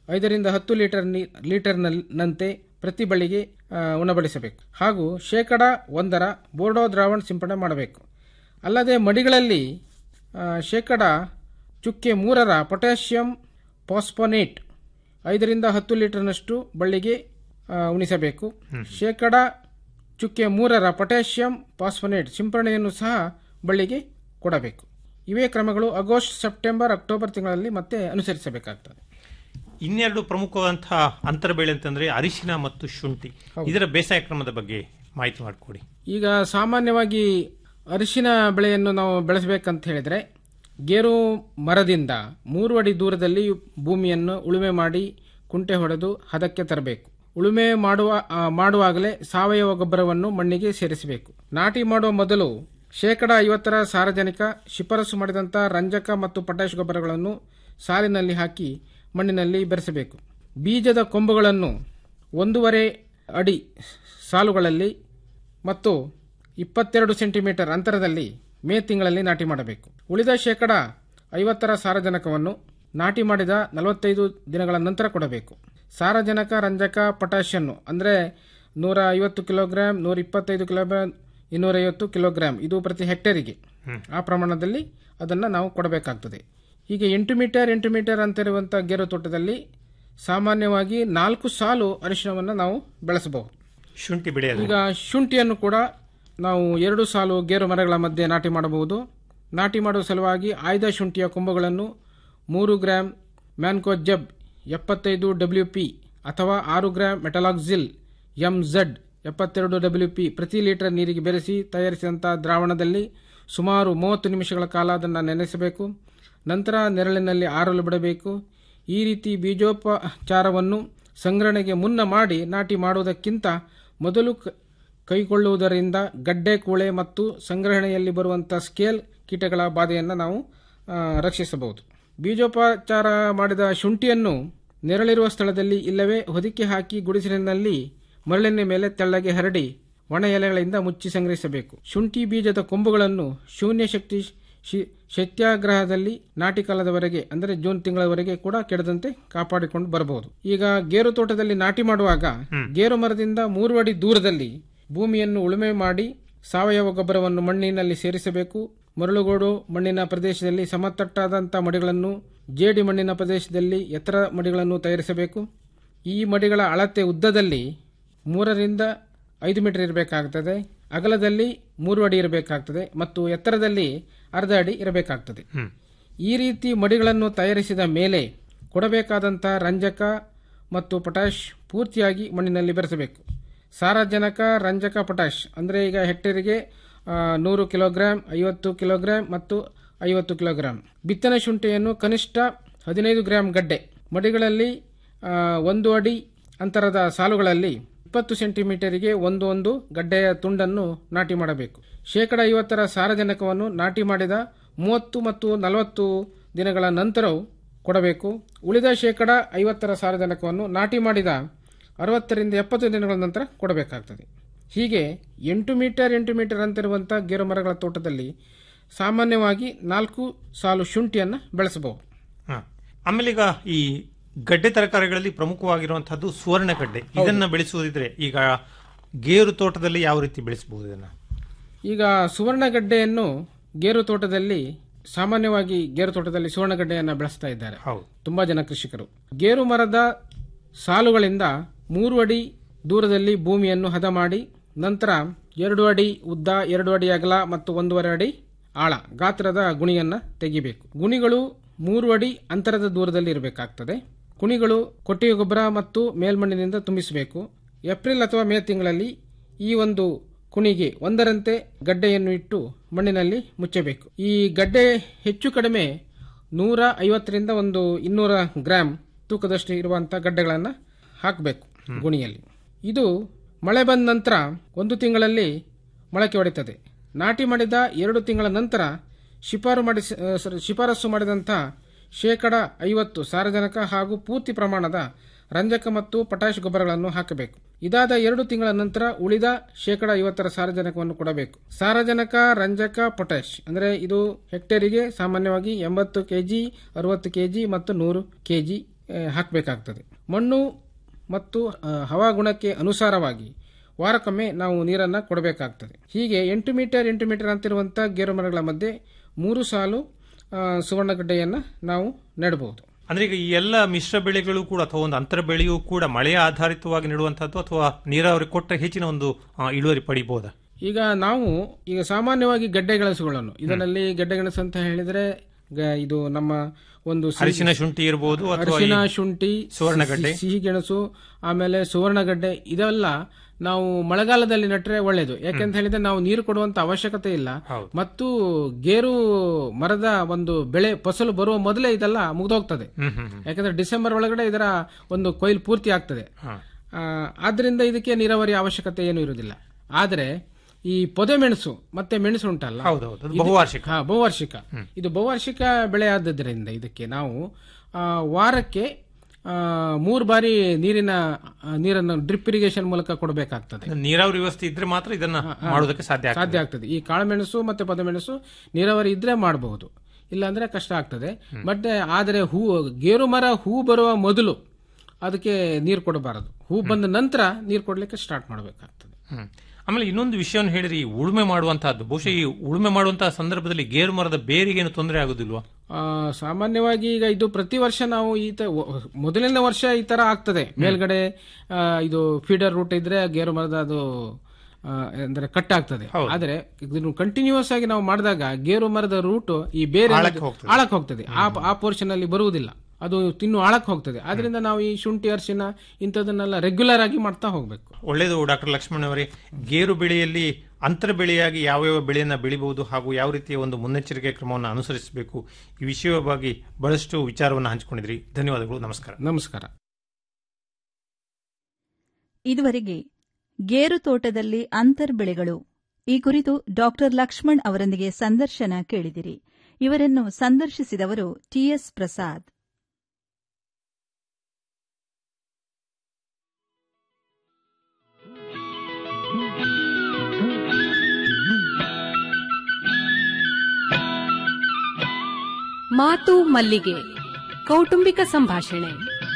Speaker 16: ಐದರಿಂದ ಹತ್ತು ಲೀಟರ್ ನೀ ಲೀಟರ್ನಂತೆ ಪ್ರತಿ ಬಳ್ಳಿಗೆ ಆ, ಉಣಬಡಿಸಬೇಕು ಹಾಗೂ ಶೇಕಡ ಒಂದರ ಬೋರ್ಡೋ ದ್ರಾವಣ ಸಿಂಪಡಣೆ ಮಾಡಬೇಕು ಅಲ್ಲದೆ ಮಡಿಗಳಲ್ಲಿ ಆ, ಶೇಕಡ ಚುಕ್ಕೆ ಮೂರರ ಪೊಟ್ಯಾಷಿಯಂ ಪಾಸ್ಪೋನೇಟ್ ಐದರಿಂದ ಹತ್ತು ಲೀಟರ್ನಷ್ಟು ಬಳ್ಳಿಗೆ ಆ, ಉಣಿಸಬೇಕು ಶೇಕಡ ಚುಕ್ಕೆ ಮೂರರ ಪೊಟ್ಯಾಷಿಯಂ ಪಾಸ್ಫೋನೇಟ್ ಸಿಂಪರಣೆಯನ್ನು ಸಹ ಬಳ್ಳಿಗೆ ಕೊಡಬೇಕು ಇವೇ ಕ್ರಮಗಳು ಆಗಸ್ಟ್ ಸೆಪ್ಟೆಂಬರ್ ಅಕ್ಟೋಬರ್ ತಿಂಗಳಲ್ಲಿ ಮತ್ತೆ ಅನುಸರಿಸಬೇಕಾಗ್ತದೆ
Speaker 15: ಇನ್ನೆರಡು ಪ್ರಮುಖವಾದಂತಹ ಅಂತರ ಬೆಳೆ ಅಂತಂದ್ರೆ ಅರಿಶಿನ ಮತ್ತು ಶುಂಠಿ ಇದರ ಬೇಸಾಯ ಕ್ರಮದ ಬಗ್ಗೆ ಮಾಹಿತಿ ಮಾಡಿಕೊಡಿ
Speaker 16: ಈಗ ಸಾಮಾನ್ಯವಾಗಿ ಅರಿಶಿನ ಬೆಳೆಯನ್ನು ನಾವು ಬೆಳೆಸಬೇಕಂತ ಹೇಳಿದರೆ ಗೇರು ಮರದಿಂದ ಮೂರು ಅಡಿ ದೂರದಲ್ಲಿ ಭೂಮಿಯನ್ನು ಉಳುಮೆ ಮಾಡಿ ಕುಂಟೆ ಹೊಡೆದು ಹದಕ್ಕೆ ತರಬೇಕು ಉಳುಮೆ ಮಾಡುವ ಆ, ಮಾಡುವಾಗಲೇ ಸಾವಯವ ಗೊಬ್ಬರವನ್ನು ಮಣ್ಣಿಗೆ ಸೇರಿಸಬೇಕು ನಾಟಿ ಮಾಡುವ ಮೊದಲು ಶೇಕಡ ಐವತ್ತರ ಸಾರಜನಕ ಶಿಫಾರಸು ಮಾಡಿದಂಥ ರಂಜಕ ಮತ್ತು ಪೊಟ್ಯಾಷ್ ಗೊಬ್ಬರಗಳನ್ನು ಸಾಲಿನಲ್ಲಿ ಹಾಕಿ ಮಣ್ಣಿನಲ್ಲಿ ಬೆರೆಸಬೇಕು ಬೀಜದ ಕೊಂಬುಗಳನ್ನು ಒಂದೂವರೆ ಅಡಿ ಸಾಲುಗಳಲ್ಲಿ ಮತ್ತು ಇಪ್ಪತ್ತೆರಡು ಸೆಂಟಿಮೀಟರ್ ಅಂತರದಲ್ಲಿ ಮೇ ತಿಂಗಳಲ್ಲಿ ನಾಟಿ ಮಾಡಬೇಕು ಉಳಿದ ಶೇಕಡ ಐವತ್ತರ ಸಾರಜನಕವನ್ನು ನಾಟಿ ಮಾಡಿದ ನಲವತ್ತೈದು ದಿನಗಳ ನಂತರ ಕೊಡಬೇಕು ಸಾರಜನಕ ರಂಜಕ ಪೊಟ್ಯಾಷಿಯನ್ನು ಅಂದರೆ ನೂರ ಐವತ್ತು ಕಿಲೋಗ್ರಾಂ ನೂರ ಇಪ್ಪತ್ತೈದು ಕಿಲೋಗ್ರಾಂ ಇನ್ನೂರೈವತ್ತು ಕಿಲೋಗ್ರಾಂ ಇದು ಪ್ರತಿ ಹೆಕ್ಟೇರಿಗೆ ಆ ಪ್ರಮಾಣದಲ್ಲಿ ಅದನ್ನು ನಾವು ಕೊಡಬೇಕಾಗ್ತದೆ ಹೀಗೆ ಎಂಟು ಮೀಟರ್ ಎಂಟು ಮೀಟರ್ ಅಂತಿರುವಂಥ ಗೇರು ತೋಟದಲ್ಲಿ ಸಾಮಾನ್ಯವಾಗಿ ನಾಲ್ಕು ಸಾಲು ಅರಿಶಿಣವನ್ನು ನಾವು ಬೆಳೆಸಬಹುದು
Speaker 15: ಶುಂಠಿ ಬೆಳೆಯಲ್ಲಿ
Speaker 16: ಈಗ ಶುಂಠಿಯನ್ನು ಕೂಡ ನಾವು ಎರಡು ಸಾಲು ಗೇರು ಮರಗಳ ಮಧ್ಯೆ ನಾಟಿ ಮಾಡಬಹುದು ನಾಟಿ ಮಾಡುವ ಸಲುವಾಗಿ ಆಯ್ದ ಶುಂಠಿಯ ಕೊಂಬುಗಳನ್ನು ಮೂರು ಗ್ರಾಂ ಮ್ಯಾನ್ಕೋಜಬ್ ಎಪ್ಪತ್ತೈದು ಡಬ್ಲ್ಯೂ ಪಿ ಅಥವಾ ಆರು ಗ್ರಾಂ ಮೆಟಲಾಕ್ಸಿಲ್ ಎಂ ಝಡ್ ಎಪ್ಪತ್ತೆರಡು ಡಬ್ಲ್ಯೂ ಪಿ ಪ್ರತಿ ಲೀಟರ್ ನೀರಿಗೆ ಬೆರೆಸಿ ತಯಾರಿಸಿದಂಥ ದ್ರಾವಣದಲ್ಲಿ ಸುಮಾರು ಮೂವತ್ತು ನಿಮಿಷಗಳ ಕಾಲ ಅದನ್ನು ನೆನೆಸಬೇಕು ನಂತರ ನೆರಳಿನಲ್ಲಿ ಆರಲು ಬಿಡಬೇಕು ಈ ರೀತಿ ಬೀಜೋಪಚಾರವನ್ನು ಸಂಗ್ರಹಣೆಗೆ ಮುನ್ನ ಮಾಡಿ ನಾಟಿ ಮಾಡುವುದಕ್ಕಿಂತ ಮೊದಲು ಕ- ಕೈಗೊಳ್ಳುವುದರಿಂದ ಗಡ್ಡೆ ಕೂಳೆ ಮತ್ತು ಸಂಗ್ರಹಣೆಯಲ್ಲಿ ಬರುವಂಥ ಸ್ಕೇಲ್ ಕೀಟಗಳ ಬಾಧೆಯನ್ನು ನಾವು ಆ, ರಕ್ಷಿಸಬಹುದು ಬೀಜೋಪಚಾರ ಮಾಡಿದ ಶುಂಠಿಯನ್ನು ನೆರಳಿರುವ ಸ್ಥಳದಲ್ಲಿ ಇಲ್ಲವೇ ಹೊದಿಕೆ ಹಾಕಿ ಗುಡಿಸಲಿನಲ್ಲಿ ಮರಳಿನ ಮೇಲೆ ತೆಳ್ಳಗೆ ಹರಡಿ ಒಣ ಎಲೆಗಳಿಂದ ಮುಚ್ಚಿ ಸಂಗ್ರಹಿಸಬೇಕು ಶುಂಠಿ ಬೀಜದ ಕೊಂಬುಗಳನ್ನು ಶೂನ್ಯ ಶಕ್ತಿ ಶಿ- ಶೈತ್ಯಾಗ್ರಹದಲ್ಲಿ ನಾಟಿ ಕಾಲದವರೆಗೆ ಅಂದರೆ ಜೂನ್ ತಿಂಗಳವರೆಗೆ ಕೂಡ ಕೆಡದಂತೆ ಕಾಪಾಡಿಕೊಂಡು ಬರಬಹುದು ಈಗ ಗೇರು ತೋಟದಲ್ಲಿ ನಾಟಿ ಮಾಡುವಾಗ ಗೇರು ಮರದಿಂದ ಮೂರು ಅಡಿ ದೂರದಲ್ಲಿ ಭೂಮಿಯನ್ನು ಉಳುಮೆ ಮಾಡಿ ಸಾವಯವ ಗೊಬ್ಬರವನ್ನು ಮಣ್ಣಿನಲ್ಲಿ ಸೇರಿಸಬೇಕು ಮರಳುಗೋಡು ಮಣ್ಣಿನ ಪ್ರದೇಶದಲ್ಲಿ ಸಮತಟ್ಟಾದಂಥ ಮಡಿಗಳನ್ನು ಜೇಡಿ ಮಣ್ಣಿನ ಪ್ರದೇಶದಲ್ಲಿ ಎತ್ತರ ಮಡಿಗಳನ್ನು ತಯಾರಿಸಬೇಕು ಈ ಮಡಿಗಳ ಅಳತೆ ಉದ್ದದಲ್ಲಿ ಮೂರರಿಂದ ಐದು ಮೀಟರ್ ಇರಬೇಕಾಗ್ತದೆ ಅಗಲದಲ್ಲಿ ಮೂರು ಅಡಿ ಇರಬೇಕಾಗ್ತದೆ ಮತ್ತು ಎತ್ತರದಲ್ಲಿ ಅರ್ಧ ಅಡಿ ಇರಬೇಕಾಗ್ತದೆ ಈ ರೀತಿ ಮಡಿಗಳನ್ನು ತಯಾರಿಸಿದ ಮೇಲೆ ಕೊಡಬೇಕಾದಂಥ ರಂಜಕ ಮತ್ತು ಪೊಟ್ಯಾಷ್ ಪೂರ್ತಿಯಾಗಿ ಮಣ್ಣಿನಲ್ಲಿ ಬೆರೆಸಬೇಕು ಸಾರಜನಕ ರಂಜಕ ಪೊಟ್ಯಾಷ್ ಅಂದರೆ ಈಗ ಹೆಕ್ಟೇರಿಗೆ ಆ, ನೂರು ಕಿಲೋಗ್ರಾಂ ಐವತ್ತು ಕಿಲೋಗ್ರಾಂ ಮತ್ತು ಐವತ್ತು ಕಿಲೋಗ್ರಾಂ ಬಿತ್ತನೆ ಶುಂಠಿಯನ್ನು ಕನಿಷ್ಠ ಹದಿನೈದು ಗ್ರಾಂ ಗಡ್ಡೆ ಮಡಿಗಳಲ್ಲಿ ಆ, ಒಂದು ಅಡಿ ಅಂತರದ ಸಾಲುಗಳಲ್ಲಿ ಇಪ್ಪತ್ತು ಸೆಂಟಿಮೀಟರಿಗೆ ಒಂದು ಒಂದು ಗಡ್ಡೆಯ ತುಂಡನ್ನು ನಾಟಿ ಮಾಡಬೇಕು ಶೇಕಡ ಐವತ್ತರ ಸಾರಜನಕವನ್ನು ನಾಟಿ ಮಾಡಿದ ಮೂವತ್ತು ಮತ್ತು ನಲವತ್ತು ದಿನಗಳ ನಂತರವೂ ಕೊಡಬೇಕು ಉಳಿದ ಶೇಕಡ ಐವತ್ತರ ಸಾರಜನಕವನ್ನು ನಾಟಿ ಮಾಡಿದ ಅರವತ್ತರಿಂದ ಎಪ್ಪತ್ತು ದಿನಗಳ ನಂತರ ಕೊಡಬೇಕಾಗ್ತದೆ ಹೀಗೆ ಎಂಟು ಮೀಟರ್ ಎಂಟು ಮೀಟರ್ ಅಂತಿರುವಂಥ ಗೇರು ಮರಗಳ ತೋಟದಲ್ಲಿ ಸಾಮಾನ್ಯವಾಗಿ ನಾಲ್ಕು ಸಾಲು ಶುಂಠಿಯನ್ನು ಬೆಳೆಸಬಹುದು
Speaker 15: ಹ. ಆಮೇಲೆ ಈಗ ಈ ಗಡ್ಡೆ ತರಕಾರಿಗಳಲ್ಲಿ ಪ್ರಮುಖವಾಗಿರುವಂತಹದ್ದು ಸುವರ್ಣಗಡ್ಡೆ ಇದನ್ನ ಬೆಳೆಸುವುದಿದ್ರೆ ಈಗ ಗೇರು ತೋಟದಲ್ಲಿ ಯಾವ ರೀತಿ ಬೆಳೆಸಬಹುದು ಇದನ್ನ
Speaker 16: ಈಗ ಸುವರ್ಣಗಡ್ಡೆಯನ್ನು ಗೇರು ತೋಟದಲ್ಲಿ ಸಾಮಾನ್ಯವಾಗಿ ಗೇರು ತೋಟದಲ್ಲಿ ಸುವರ್ಣಗಡ್ಡೆಯನ್ನು ಬೆಳೆಸ್ತಾ ಇದ್ದಾರೆ ತುಂಬಾ ಜನ ಕೃಷಿಕರು ಗೇರು ಮರದ ಸಾಲುಗಳಿಂದ ಮೂರು ಅಡಿ ದೂರದಲ್ಲಿ ಭೂಮಿಯನ್ನು ಹದ ಮಾಡಿ ನಂತರ ಎರಡು ಅಡಿ ಉದ್ದ ಎರಡು ಅಡಿ ಅಗಲ ಮತ್ತು ಒಂದೂವರೆ ಅಡಿ ಆಳ ಗಾತ್ರದ ಗುಣಿಯನ್ನು ತೆಗಿಬೇಕು ಗುಣಿಗಳು ಮೂರು ಅಡಿ ಅಂತರದ ದೂರದಲ್ಲಿ ಇರಬೇಕಾಗ್ತದೆ ಕುಣಿಗಳು ಕೊಟ್ಟಿಗೆ ಗೊಬ್ಬರ ಮತ್ತು ಮೇಲ್ಮಣ್ಣಿನಿಂದ ತುಂಬಿಸಬೇಕು ಏಪ್ರಿಲ್ ಅಥವಾ ಮೇ ತಿಂಗಳಲ್ಲಿ ಈ ಒಂದು ಕುಣಿಗೆ ಒಂದರಂತೆ ಗಡ್ಡೆಯನ್ನು ಇಟ್ಟು ಮಣ್ಣಿನಲ್ಲಿ ಮುಚ್ಚಬೇಕು ಈ ಗಡ್ಡೆ ಹೆಚ್ಚು ಕಡಿಮೆ ನೂರ ಐವತ್ತರಿಂದ ಒಂದು ಇನ್ನೂರ ಗ್ರಾಂ ತೂಕದಷ್ಟು ಇರುವಂಥ ಗಡ್ಡೆಗಳನ್ನು ಹಾಕಬೇಕು ಗುಣಿಯಲ್ಲಿ ಇದು ಮಳೆ ಬಂದ ನಂತರ ಒಂದು ತಿಂಗಳಲ್ಲಿ ಮೊಳಕೆ ಹೊಡೆಯುತ್ತದೆ ನಾಟಿ ಮಾಡಿದ ಎರಡು ತಿಂಗಳ ನಂತರ ಶಿಫಾರು ಮಾಡಿ ಶಿಫಾರಸು ಮಾಡಿದಂಥ ಶೇಕಡ ಐವತ್ತು ಸಾರಜನಕ ಹಾಗೂ ಪೂರ್ತಿ ಪ್ರಮಾಣದ ರಂಜಕ ಮತ್ತು ಪೊಟ್ಯಾಷ್ ಗೊಬ್ಬರಗಳನ್ನು ಹಾಕಬೇಕು ಇದಾದ ಎರಡು ತಿಂಗಳ ನಂತರ ಉಳಿದ ಶೇಕಡ ಐವತ್ತರ ಸಾರಜನಕವನ್ನು ಕೊಡಬೇಕು ಸಾರಜನಕ ರಂಜಕ ಪೊಟ್ಯಾಷ್ ಅಂದರೆ ಇದು ಹೆಕ್ಟೇರಿಗೆ ಸಾಮಾನ್ಯವಾಗಿ ಎಂಬತ್ತು ಕೆಜಿ ಅರವತ್ತು ಕೆಜಿ ಮತ್ತು ನೂರು ಕೆಜಿ ಹಾಕಬೇಕಾಗ್ತದೆ ಮಣ್ಣು ಮತ್ತು ಆ, ಹವಾಗುಣಕ್ಕೆ ಅನುಸಾರವಾಗಿ ವಾರಕ್ಕೊಮ್ಮೆ ನಾವು ನೀರನ್ನು ಕೊಡಬೇಕಾಗ್ತದೆ ಹೀಗೆ ಎಂಟು ಮೀಟರ್ ಎಂಟು ಮೀಟರ್ ಅಂತಿರುವಂಥ ಗೇರು ಮರಗಳ ಮಧ್ಯೆ ಮೂರು ಸಾಲು ಆ, ಸುವರ್ಣಗಡ್ಡೆಯನ್ನು ನಾವು ನೆಡಬಹುದು
Speaker 15: ಅಂದ್ರೆ ಈಗ ಈ ಎಲ್ಲ ಮಿಶ್ರ ಬೆಳೆಗಳು ಕೂಡ ಅಥವಾ ಒಂದು ಅಂತರ ಬೆಳೆಯೂ ಕೂಡ ಮಳೆಯ ಆಧಾರಿತವಾಗಿ ನೆಡುವಂತಹದ್ದು ಅಥವಾ ನೀರಾವರಿ ಕೊಟ್ಟರೆ ಹೆಚ್ಚಿನ ಒಂದು ಆ, ಇಳುವರಿ ಪಡಿಬಹುದಾ
Speaker 16: ಈಗ ನಾವು ಈಗ ಸಾಮಾನ್ಯವಾಗಿ ಗಡ್ಡೆ ಗೆಣಸುಗಳನ್ನು ಇದರಲ್ಲಿ ಗಡ್ಡೆ ಗೆಣಸು ಅಂತ ಹೇಳಿದ್ರೆ ಗ- ಇದು ನಮ್ಮ ಒಂದು ಸಿಹಿ-
Speaker 15: ಅರಿಶಿನ ಶುಂಠಿ ಇರ್ಬೋದು ಅಥವಾ
Speaker 16: ಅರಿಶಿನ
Speaker 15: ಈ
Speaker 16: ಶುಂಠಿ
Speaker 15: ಸುವರ್ಣಗಡ್ಡೆ?
Speaker 16: ಸಿಹಿ- ಸಿಹಿ ಗೆಣಸು ಆಮೇಲೆ ಸುವರ್ಣಗಡ್ಡೆ ಇದೆಲ್ಲ ನಾವು ಮಳೆಗಾಲದಲ್ಲಿ ನೆಟ್ರೆ ಒಳ್ಳೇದು ಯಾಕೆಂತ ಹೇಳಿದ್ರೆ ನಾವು ನೀರು ಕೊಡುವಂತ ಅವಶ್ಯಕತೆ ಇಲ್ಲ ಮತ್ತು ಗೇರು ಮರದ ಒಂದು ಬೆಳೆ ಫಸಲು ಬರುವ ಮೊದಲೇ ಇದೆಲ್ಲ ಮುಗ್ದೋಗ್ತದೆ
Speaker 15: ಹ್ಮ್ ಹ್ಮ್ ಹ್ಮ್.
Speaker 16: ಯಾಕಂದ್ರೆ ಡಿಸೆಂಬರ್ ಒಳಗಡೆ ಇದರ ಒಂದು ಕೊಯ್ಲು ಪೂರ್ತಿ ಆಗ್ತದೆ ಆ, ಆದ್ರಿಂದ ಇದಕ್ಕೆ ನೀರಾವರಿ ಅವಶ್ಯಕತೆ ಏನು ಇರುವುದಿಲ್ಲ ಆದರೆ ಈ ಪೊದೆ ಮೆಣಸು ಮತ್ತೆ ಮೆಣಸು ಉಂಟಲ್ಲ
Speaker 15: ಹೌದೌದು, ಅದು
Speaker 16: ಇದು-
Speaker 15: ಬಹುವಾರ್ಷಿಕ.
Speaker 16: ಹಾ ಬಹುವಾರ್ಷಿಕ ಇದು ಬಹುವಾರ್ಷಿಕ ಬೆಳೆ ಆದದ್ರಿಂದ ಇದಕ್ಕೆ ನಾವು ಆ, ವಾರಕ್ಕೆ ಆ, ಮೂರು ಬಾರಿ ನೀರಿನ ಆ, ನೀರನ್ನು ಡ್ರಿಪ್ ಇರಿಗೇಷನ್ ಮೂಲಕ ಕೊಡಬೇಕಾಗ್ತದೆ
Speaker 15: ನೀರಾವರಿ ವ್ಯವಸ್ಥೆ ಇದ್ರೆ ಮಾತ್ರ ಇದನ್ನ ಮಾಡೋದಕ್ಕೆ ಸಾಧ್ಯ ಆಗ್ತದೆ.
Speaker 16: ಸಾಧ್ಯ ಆಗ್ತದೆ ಈ ಕಾಳುಮೆಣಸು ಮತ್ತೆ ಪದಮೆಣಸು ನೀರಾವರಿ ಇದ್ರೆ ಮಾಡಬಹುದು ಇಲ್ಲಾಂದ್ರೆ ಕಷ್ಟ ಆಗ್ತದೆ ಮತ್ತೆ ಆದರೆ ಹೂ ಗೇರು ಮರ ಹೂ ಬರುವ ಮೊದಲು ಅದಕ್ಕೆ ನೀರು ಕೊಡಬಾರದು ಹೂ ಬಂದ ನಂತರ ನೀರು ಕೊಡ್ಲಿಕ್ಕೆ ಸ್ಟಾರ್ಟ್ ಮಾಡಬೇಕಾಗ್ತದೆ
Speaker 15: ಹ್ಮ್. ಆಮೇಲೆ ಇನ್ನೊಂದು ವಿಷಯವನ್ನು ಹೇಳಿದ್ರೆ ಈ ಉಳುಮೆ ಮಾಡುವಂತಹದ್ದು ಬಹುಶಃ ಈ ಉಳುಮೆ ಮಾಡುವಂತಹ ಸಂದರ್ಭದಲ್ಲಿ ಗೇರು ಮರದ ಬೇರಿಗೇನು ತೊಂದರೆ ಆಗುದಿಲ್ವಾ
Speaker 16: ಆ, ಸಾಮಾನ್ಯವಾಗಿ ಈಗ ಇದು ಪ್ರತಿ ವರ್ಷ ನಾವು ಈ ತ ಒ- ಮೊದಲನೇ ವರ್ಷ ಈ ತರ ಆಗ್ತದೆ ಮೇಲ್ಗಡೆ ಆ, ಇದು ಫೀಡರ್ ರೂಟ್ ಇದ್ರೆ ಗೇರು ಮರದ ಅದು ಆ, ಅಂದ್ರೆ ಕಟ್ ಆಗ್ತದೆ ಆದ್ರೆ ಇದನ್ನು ಕಂಟಿನ್ಯೂಸ್ ಆಗಿ ನಾವು ಮಾಡಿದಾಗ ಗೇರು ಮರದ ರೂಟ್ ಈ ಬೇರೆ
Speaker 15: ಆಳಕ್ಕೆ ಹೋಗ್ತದೆ.
Speaker 16: ಆಳಕ್ಕೆ ಹೋಗ್ತದೆ ಆ ಆ ಪೋರ್ಷನ್ ಅಲ್ಲಿ ಬರುವುದಿಲ್ಲ ಅದು ತಿನ್ನು ಆಳಕ್ಕೆ ಹೋಗ್ತದೆ ಆದ್ರಿಂದ ನಾವು ಈ ಶುಂಠಿ ಅರಿಶಿನ ಇಂಥದನ್ನೆಲ್ಲ ರೆಗ್ಯುಲರ್ ಆಗಿ ಮಾಡ್ತಾ ಹೋಗ್ಬೇಕು
Speaker 15: ಒಳ್ಳೆಯದು ಡಾಕ್ಟರ್ ಲಕ್ಷ್ಮಣ್ ಅವರೇ ಗೇರು ಬೆಳೆಯಲ್ಲಿ ಅಂತರ ಬೆಳೆಯಾಗಿ ಯಾವ ಯಾವ ಬೆಳೆಯನ್ನ ಬೆಳಿಬಹುದು ಹಾಗೂ ಯಾವ ರೀತಿಯ ಒಂದು ಮುನ್ನೆಚ್ಚರಿಕೆ ಕ್ರಮವನ್ನು ಅನುಸರಿಸಬೇಕು ಈ ವಿಷಯವಾಗಿ ಬಹಳಷ್ಟು ವಿಚಾರವನ್ನು ಹಂಚಿಕೊಂಡಿದ್ರಿ ಧನ್ಯವಾದಗಳು ನಮಸ್ಕಾರ
Speaker 16: ನಮಸ್ಕಾರ
Speaker 1: ಇದುವರೆಗೆ ಗೇರು ತೋಟದಲ್ಲಿ ಅಂತರ್ ಬೆಳೆಗಳು ಈ ಕುರಿತು ಡಾಕ್ಟರ್ ಲಕ್ಷ್ಮಣ್ ಅವರೊಂದಿಗೆ ಸಂದರ್ಶನ ಕೇಳಿದಿರಿ ಇವರನ್ನು ಸಂದರ್ಶಿಸಿದವರು ಟಿಎಸ್ ಪ್ರಸಾದ್
Speaker 6: ಮಾತು ಮಲ್ಲಿಗೆ ಕೌಟುಂಬಿಕ ಸಂಭಾಷಣೆ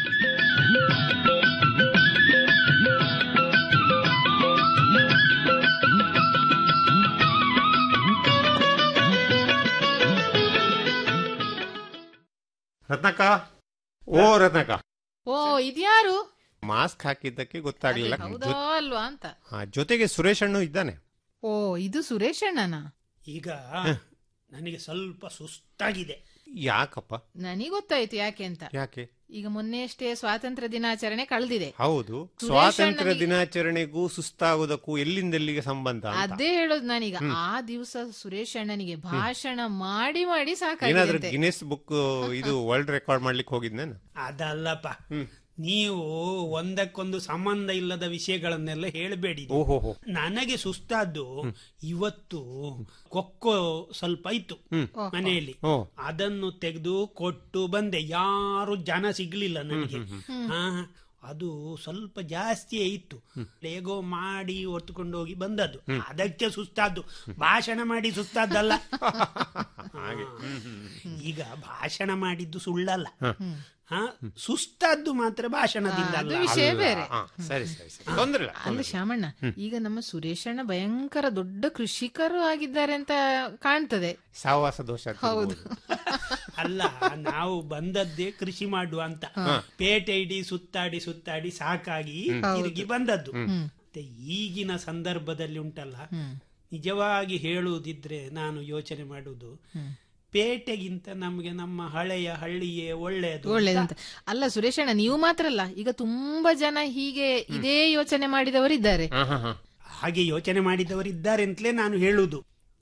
Speaker 17: ರತ್ನಕ್ಕ ಓ ರತ್ನಕ್ಕ
Speaker 18: ಓ ಇದ್ಯಾರು
Speaker 17: ಮಾಸ್ಕ್ ಹಾಕಿದ್ದಕ್ಕೆ ಗೊತ್ತಾಗ್ಲಿಲ್ಲ
Speaker 18: ಹೌದೋ
Speaker 17: ಜೊ-
Speaker 18: ಅಲ್ವಾ ಅಂತ
Speaker 17: ಹಾ, ಜೊತೆಗೆ ಸುರೇಶ್ ಅಣ್ಣು ಇದ್ದಾನೆ
Speaker 18: ಓ ಇದು ಸುರೇಶ್ ಅಣ್ಣನ
Speaker 19: ಈಗ ನನಗೆ ಸ್ವಲ್ಪ ಸುಸ್ತಾಗಿದೆ
Speaker 17: ಯಾಕಪ್ಪ
Speaker 18: ನನಗೆ ಗೊತ್ತಾಯ್ತು ಯಾಕೆ ಅಂತ
Speaker 17: ಯಾಕೆ
Speaker 18: ಈಗ ಮೊನ್ನೆಯಷ್ಟೇ ಸ್ವಾತಂತ್ರ್ಯ ದಿನಾಚರಣೆ ಕಳೆದಿದೆ
Speaker 17: ಹೌದು
Speaker 18: ಸುರೇಶ್
Speaker 17: ಸ್ವಾತಂತ್ರ್ಯ
Speaker 18: ಅಣ್ಣನಿಗೆ-
Speaker 17: ದಿನಾಚರಣೆಗೂ ಸುಸ್ತಾಗುವುದಕ್ಕೂ ಎಲ್ಲಿಂದ ಎಲ್ಲಿಗೆ ಸಂಬಂಧ ಅಂತ
Speaker 18: ಅದೇ ಹೇಳೋದು ನಾನೀಗ
Speaker 17: ಹ್ಮ್.
Speaker 18: ಆ ದಿವಸ ಸುರೇಶ್ ಅಣ್ಣನಿಗೆ ಭಾಷಣ ಮಾಡಿ ಮಾಡಿ
Speaker 17: ಏನಾದ್ರೂ
Speaker 18: ಸಾಕಾಗಿದೆ
Speaker 17: ಗಿನೆಸ್ ಬುಕ್ ಇದು ವರ್ಲ್ಡ್ ರೆಕಾರ್ಡ್ ಮಾಡ್ಲಿಕ್ಕೆ ಹೋಗಿದ್ನೇನು
Speaker 19: ಅದಲ್ಲಪ್ಪ ನೀವು ಒಂದಕ್ಕೊಂದು ಸಂಬಂಧ ಇಲ್ಲದ ವಿಷಯಗಳನ್ನೆಲ್ಲ ಹೇಳಬೇಡಿ
Speaker 17: ಓಹೋಹೋ.
Speaker 19: ನನಗೆ ಸುಸ್ತಾದ್ದು ಇವತ್ತು ಕೊಕ್ಕೋ ಸ್ವಲ್ಪ ಇತ್ತು
Speaker 17: ಹ್ಮ್.
Speaker 19: ಮನೆಯಲ್ಲಿ
Speaker 17: ಓ.
Speaker 19: ಅದನ್ನು ತೆಗೆದು ಕೊಟ್ಟು ಬಂದೆ ಯಾರು ಜನ ಸಿಗ್ಲಿಲ್ಲ ನನಗೆ
Speaker 17: ಹ್ಮ್, ಹ್ಮ್,
Speaker 19: ಹಾ ಅದು ಸ್ವಲ್ಪ ಜಾಸ್ತಿಯೇ ಇತ್ತು ಹೇಗೋ ಮಾಡಿ ಹೊತ್ತುಕೊಂಡು ಹೋಗಿ ಬಂದದ್ದು ಅದಕ್ಕೆ ಸುಸ್ತಾದ್ದು ಭಾಷಣ ಮಾಡಿ ಸುಸ್ತಾದ್ದಲ್ಲ
Speaker 17: ಹಾಗೆ
Speaker 19: ಹಾ. ಈಗ ಭಾಷಣ ಮಾಡಿದ್ದು ಸುಳ್ಳಲ್ಲ
Speaker 17: ಹ.
Speaker 19: ಹಾ ಸುಸ್ತಾದ್ದು ಮಾತ್ರ ಭಾಷಣದಿಂದ
Speaker 18: ಅದು
Speaker 19: ಅಲ್ಲ.
Speaker 18: ವಿಷಯ ಬೇರೆ
Speaker 17: ಹಾ, ಸರಿ ಸರಿ ಸರಿ ತೊಂದ್ರೆ ಇಲ್ಲ
Speaker 18: ಅಲ್ಲ
Speaker 17: ತೊಂದ್ರೆ ಇಲ್ಲ.
Speaker 18: ಶಾಮಣ್ಣ ಈಗ ನಮ್ಮ ಸುರೇಶ್ ಅಣ್ಣ ಭಯಂಕರ ದೊಡ್ಡ ಕೃಷಿಕರು ಆಗಿದ್ದಾರೆ ಅಂತ ಕಾಣ್ತದೆ
Speaker 17: ಸಹವಾಸ ದೋಷ ಅಂತ
Speaker 18: ಹೌದು
Speaker 19: ಅಲ್ಲ ನಾವು ಬಂದದ್ದೇ ಕೃಷಿ ಮಾಡುವ ಅಂತ ಪೇಟೆ ಇಡೀ ಸುತ್ತಾಡಿ ಸುತ್ತಾಡಿ ಸಾಕಾಗಿ ತಿರುಗಿ ಬಂದದ್ದು ಮತ್ತೆ ಈಗಿನ ಸಂದರ್ಭದಲ್ಲಿ ಉಂಟಲ್ಲ ನಿಜವಾಗಿ ಹೇಳುವುದಿದ್ರೆ ನಾನು ಯೋಚನೆ ಮಾಡುವುದು ಪೇಟೆಗಿಂತ ನಮಗೆ ನಮ್ಮ ಹಳೆಯ ಹಳ್ಳಿಯೇ ಒಳ್ಳೆಯದು
Speaker 18: ಒಳ್ಳೇದಂತ ಅಲ್ಲ ಸುರೇಶ್ ಅಣ್ಣ ನೀವು ಮಾತ್ರ ಅಲ್ಲ ಈಗ ತುಂಬಾ ಜನ ಹೀಗೆ ಇದೇ ಯೋಚನೆ ಮಾಡಿದವರಿದ್ದಾರೆ
Speaker 19: ಹಾಗೆ ಯೋಚನೆ ಮಾಡಿದವರಿದ್ದಾರೆ ಅಂತಲೇ ನಾನು ಹೇಳುವುದು